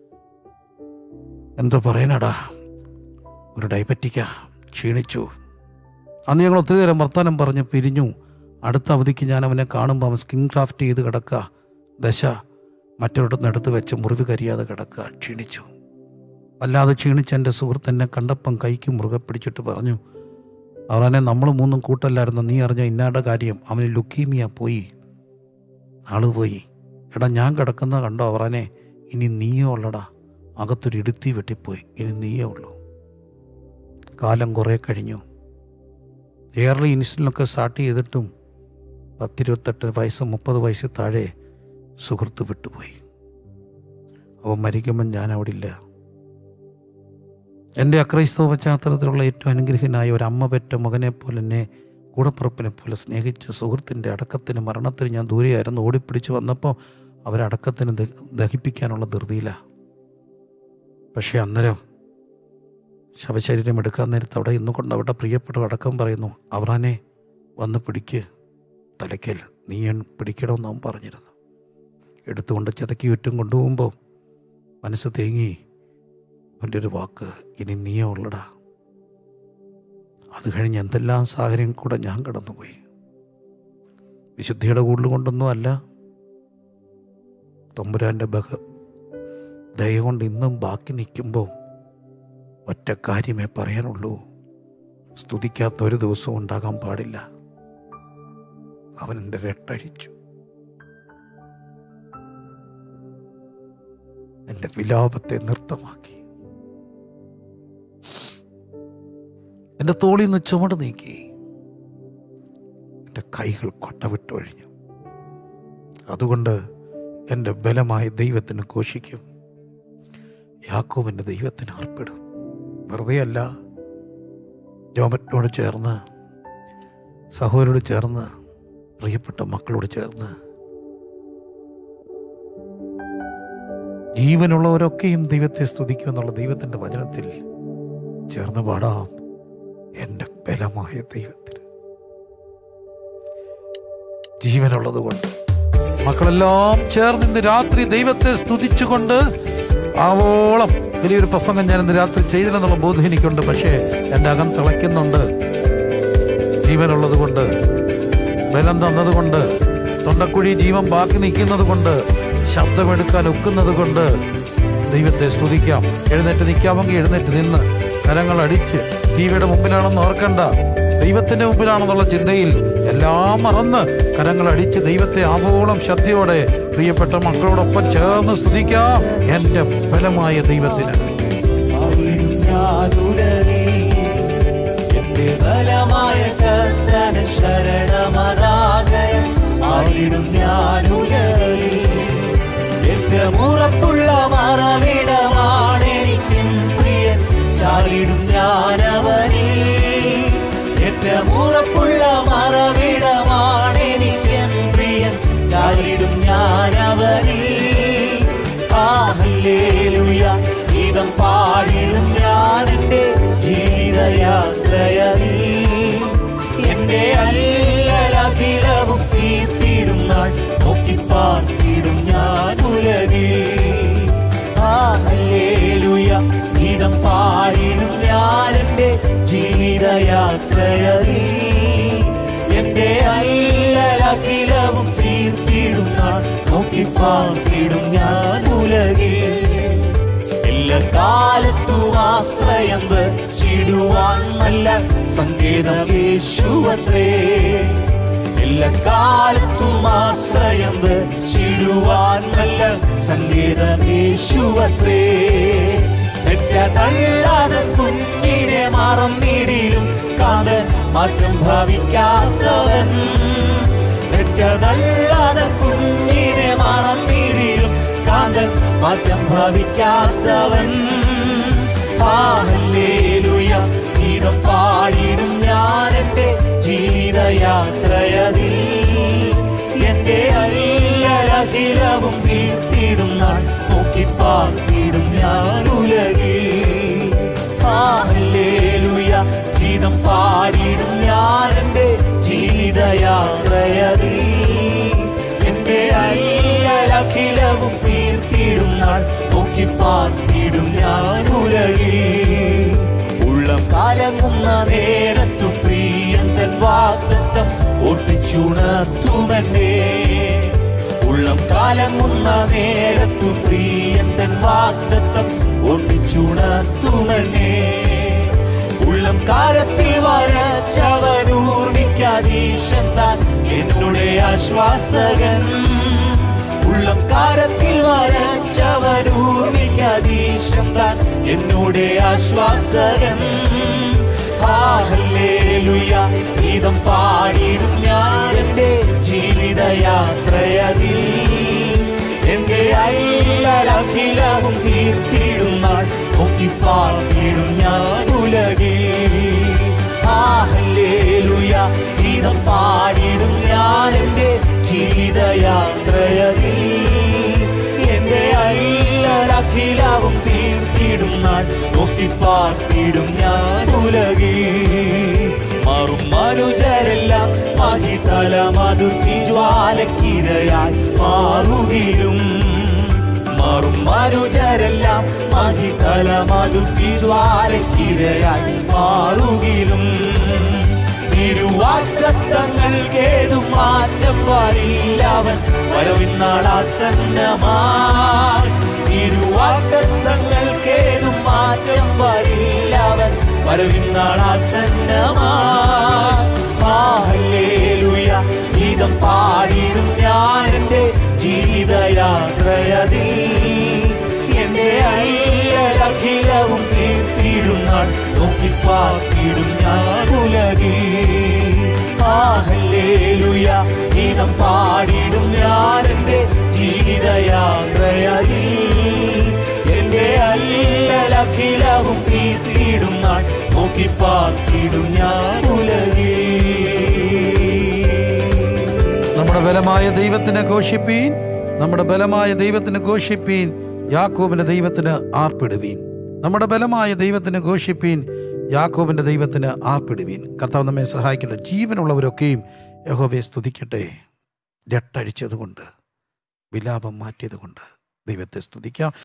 എന്തോ പറയാനാടാ ഒരു ഡയബറ്റിക്കാ ക്ഷീണിച്ചു അന്ന് ഞങ്ങൾ ഒത്തിരി നേരം വർത്തമാനം പറഞ്ഞ് പിരിഞ്ഞു അടുത്ത അവധിക്ക് ഞാൻ അവനെ കാണുമ്പോൾ അവൻ സ്കിൻ ക്രാഫ്റ്റ് ചെയ്ത് കിടക്കുക ദശ മറ്റൊരിടത്ത് എടുത്ത് വെച്ച് മുറിവ് കരിയാതെ കിടക്കുക ക്ഷീണിച്ചു വല്ലാതെ ക്ഷീണിച്ച് എൻ്റെ സുഹൃത്ത് എന്നെ കണ്ടപ്പം കൈക്ക് മുറുകെ പിടിച്ചിട്ട് പറഞ്ഞു അവനെ നമ്മൾ മൂന്നും കൂട്ടല്ലായിരുന്നു നീ അറിഞ്ഞ ഇന്നാടെ കാര്യം അവന് ലുക്കീമിയ പോയി ആള് പോയി എടാ ഞാൻ കിടക്കുന്ന കണ്ടോ അവറാനെ ഇനി നീയേ ഉള്ളടാ അകത്തൊരു ഇടുത്തി വെട്ടിപ്പോയി ഇനി നീയേ ഉള്ളൂ കാലം കുറേ കഴിഞ്ഞു എയർലി ഇൻസുലിനൊക്കെ സ്റ്റാർട്ട് ചെയ്തിട്ടും പത്തിരുപത്തെട്ട് വയസ്സ് മുപ്പത് വയസ്സ് താഴെ സുഹൃത്ത് വിട്ടുപോയി അവൻ മരിക്കുമ്പം ഞാൻ അവിടെ ഇല്ല എൻ്റെ അക്രൈസ്തവ പശ്ചാത്തലത്തിലുള്ള ഏറ്റവും അനുഗ്രഹീനായ ഒരു അമ്മ പെറ്റ മകനെ പോലെ എന്നെ കൂടപ്പുറപ്പിനെ പോലെ സ്നേഹിച്ച സുഹൃത്തിൻ്റെ അടക്കത്തിന് മരണത്തിന് ഞാൻ ദൂരെയായിരുന്നു ഓടിപ്പിടിച്ച് വന്നപ്പോൾ അവരടക്കത്തിന് ദ- ദഹിപ്പിക്കാനുള്ള ധൃതിയില്ല പക്ഷേ അന്നേരം ശവശരീരം എടുക്കാൻ നേരത്ത് അവിടെ ഇന്നുകൊണ്ട് അവിടെ പ്രിയപ്പെട്ട അടക്കം പറയുന്നു അവറാനെ വന്ന് പിടിക്ക് തലയ്ക്കൽ നീ ഞാൻ പിടിക്കണമെന്ന് അവൻ പറഞ്ഞിരുന്നു എടുത്തുകൊണ്ട് ചതക്കി ചുറ്റും കൊണ്ടുപോകുമ്പോൾ മനസ്സ് തേങ്ങി അവൻ്റെ ഒരു വാക്ക് ഇനി നീയേ ഉള്ളടാ അത് കഴിഞ്ഞ് എന്തെല്ലാം സാഹചര്യം കൂടെ ഞാൻ കടന്നുപോയി വിശുദ്ധിയുടെ കൂടുതൽ കൊണ്ടൊന്നും അല്ല തമ്പുരാൻ്റെ ബഹ ദയ കൊണ്ട് ഇന്നും ബാക്കി നിൽക്കുമ്പോൾ ഒറ്റ കാര്യമേ പറയാനുള്ളൂ സ്തുതിക്കാത്ത ഒരു ദിവസവും ഉണ്ടാകാൻ പാടില്ല അവൻ എൻ്റെ രട്ടഴിച്ചു എൻ്റെ വിലാപത്തെ നൃത്തമാക്കി എൻ്റെ തോളിൽ നിന്ന് ചുമട് നീക്കി എൻ്റെ കൈകൾ കൊട്ട വിട്ടൊഴിഞ്ഞു അതുകൊണ്ട് എൻ്റെ ബലമായ ദൈവത്തിന് ഘോഷിക്കും യാക്കോവിൻ്റെ ദൈവത്തിന് അർപ്പിടും വെറുതെയല്ല ജോമറ്റിനോട് ചേർന്ന് സഹോദരോട് ചേർന്ന് പ്രിയപ്പെട്ട മക്കളോട് ചേർന്ന് ജീവനുള്ളവരൊക്കെയും ദൈവത്തെ സ്തുതിക്കുമെന്നുള്ള ദൈവത്തിൻ്റെ വചനത്തിൽ ചേർന്ന് പാടാം എൻ്റെ ബലമായ ദൈവത്തിന് ജീവനുള്ളത് കൊണ്ട് മക്കളെല്ലാം ചേർന്ന് ഇന്ന് രാത്രി ദൈവത്തെ സ്തുതിച്ചുകൊണ്ട് ആവോളം വലിയൊരു പ്രസംഗം ഞാൻ ഇന്ന് രാത്രി ചെയ്തില്ലെന്നുള്ള ബോധം എനിക്കുണ്ട് പക്ഷേ എൻ്റെ അകം തിളയ്ക്കുന്നുണ്ട് ജീവനുള്ളത് കൊണ്ട് ബലം തന്നതുകൊണ്ട് തൊണ്ടക്കുഴി ജീവൻ ബാക്കി നിൽക്കുന്നത് കൊണ്ട് ശബ്ദമെടുക്കാൻ ഒക്കുന്നത് കൊണ്ട് ദൈവത്തെ സ്തുതിക്കാം എഴുന്നേറ്റ് നിൽക്കാമെങ്കിൽ എഴുന്നേറ്റ് നിന്ന് കരങ്ങൾ അടിച്ച് ടിവിയുടെ മുമ്പിലാണെന്ന് ഓർക്കണ്ട ദൈവത്തിന്റെ മുമ്പിലാണെന്നുള്ള ചിന്തയിൽ എല്ലാം മറന്ന് കരങ്ങൾ അടിച്ച് ദൈവത്തെ ആവോളം ശ്രദ്ധയോടെ പ്രിയപ്പെട്ട മക്കളോടൊപ്പം ചേർന്ന് സ്തുതിക്കാം എൻ്റെ ബലമായ ദൈവത്തിന് അവിടും ഞാനുടനെ എന്റെ ബലമായ കർത്തന ശരണമതാകയ അവിടും ഞാനുടനെ ഏറ്റവും ഉറപ്പുള്ള മറവിടമാണ് എനിക്കും പ്രിയൻ ചാരിടും ഞാനവനെ ഏറ്റവും ഉറപ്പുള്ള മറവിടമാണ് എനിക്കും പ്രിയൻ ചാരിടും ഞാനവനെ ഹല്ലേലൂയ ഗീതം പാടിടും ഞാൻ എൻ്റെ ജീവിതയാത്രയതിൽ എൻ്റെ എല്ലാ അഖിലവും തീർത്തിടും നാൾ നോക്കി പാർത്തിടും ഞാൻ ഉലകിൽ എല്ലാ കാലത്തും ആശ്രയം വെച്ചിടുവാൻ നല്ല സങ്കേതം യേശുവത്രേ എല്ലാ കാലത്തും ആശ്രയം വെച്ചിടുവാൻ നല്ല സങ്കേതം യേശുവത്രേ തെറ്റ തള്ളാതെ കുഞ്ഞിനെ മറന്നിടിലും കാതൻ മാറ്റം ഭാവിക്കാത്തവൻ രക്ഷതല്ലാതെ കുഞ്ഞിനെ മറന്നിടിലും കാന്തൻ മാറ്റം ഭാവിക്കാത്തവൻ ഹാലേലുയ ഗീതം പാടിടും ഞാൻ എൻ്റെ ജീവിതയാത്രയതിൽ എൻ്റെ അല്ലഖിലവും വീഴ്ത്തിടും നാൾ നോക്കി പാർത്തിടും ഞാൻ ഉലകിൽ ഹാലേലുയ ഗീതം പാടിടും ഞാൻ എൻ്റെ ജീവിതയാത്രയതിൽ എൻ്റെ അല്ലഖിലവും തീർത്തിടും നാൾ നോക്കി പാർത്തിടും ഞാൻ ഉലകിൽ ഉള്ളം കലങ്ങുന്ന നേരത്തു പ്രിയന്തൻ വാഗ്ദത്തം ഒട്ടിച്ചുണർത്തുമെന്നേ ഉള്ളം കലങ്ങുന്ന നേരത്തു പ്രിയന്തൻ വാഗ്ദത്തം ഒട്ടിച്ചുണർത്തുമെന്നേ ഉള്ളം കാലത്തിൽ വരച്ചവനൂർമിക്കാതീശൻ താൻ എന്നുടെ ആശ്വാസകൻ ഉള്ളം കാലത്തിൽ വരച്ചവനൂർമിക്കാതീശൻ താൻ എന്നുടെ ആശ്വാസകൻ ഹാലേലുയ ഗീതം പാടിടും ഞാൻ എൻ്റെ ജീവിതയാത്രയതിൽ എന്റെ അല്ലഖിലവും തീർത്തിടും നാൾ നോക്കി പാർത്തിടും ഞാൻ ഉലകിൽ ഹാലേലുയ ഗീതം പാടിടും ഞാൻ എൻ്റെ ജീവിതയാത്രയതിൽ എന്റെ അല്ലഖിലവും തീർത്തിടും നാൾ നോക്കി പാർത്തിടും ഞാൻ ഉലകിൽ മാറും മനുജരെല്ലാം മഹിതല മധുർത്തി ജ്വാലക്കിരയായി മാറുകിലും മാറും മനുജരെല്ലാം മഹിതല മധുർത്തി ജ്വാലക്കിരയായി മാറുകിലും തിരുവാക്കത്തങ്ങൾക്കേതും മാറ്റം വരില്ലവൻ വരവിന്നാളാസന്നമായി തിരുവാക്കത്തങ്ങൾക്കേതും മാറ്റം വരില്ലവൻ വരവിന്നാളാസന്നമായ ഗീതം പാടിടും ഞാൻ എൻ്റെ ജീവിതയാത്രയതിൽ എൻ്റെ അല്ലഖിലവും തീർത്തിടും നാൾ നോക്കി പാർത്തിടും ഞാൻ ഉലകിൽ ഹാലേലുയ ഗീതം പാടിടും ഞാൻ എൻ്റെ ജീവിതയാത്രയതിൽ എൻ്റെ അല്ലഖിലവും തീർത്തിടും നാൾ നോക്കി പാർത്തിടും ഞാൻ ഉലകിൽ നമ്മുടെ ബലമായ ദൈവത്തിനെ ഘോഷിപ്പീൻ നമ്മുടെ ബലമായ ദൈവത്തിന് ഘോഷിപ്പീൻ യാക്കോബിന്റെ ദൈവത്തിന് ആർപ്പിടുവീൻ നമ്മുടെ ബലമായ ദൈവത്തിന് ഘോഷിപ്പീൻ യാക്കോബിന്റെ ദൈവത്തിന് ആർപ്പിടുവീൻ കർത്താവ് നമ്മെ സഹായിക്കട്ടെ ജീവനുള്ളവരൊക്കെയും യഹോവയെ സ്തുതിക്കട്ടെ ജട്ടഴിച്ചതുകൊണ്ട് വിലാപം മാറ്റിയതുകൊണ്ട് ദൈവത്തെ സ്തുതിക്കാം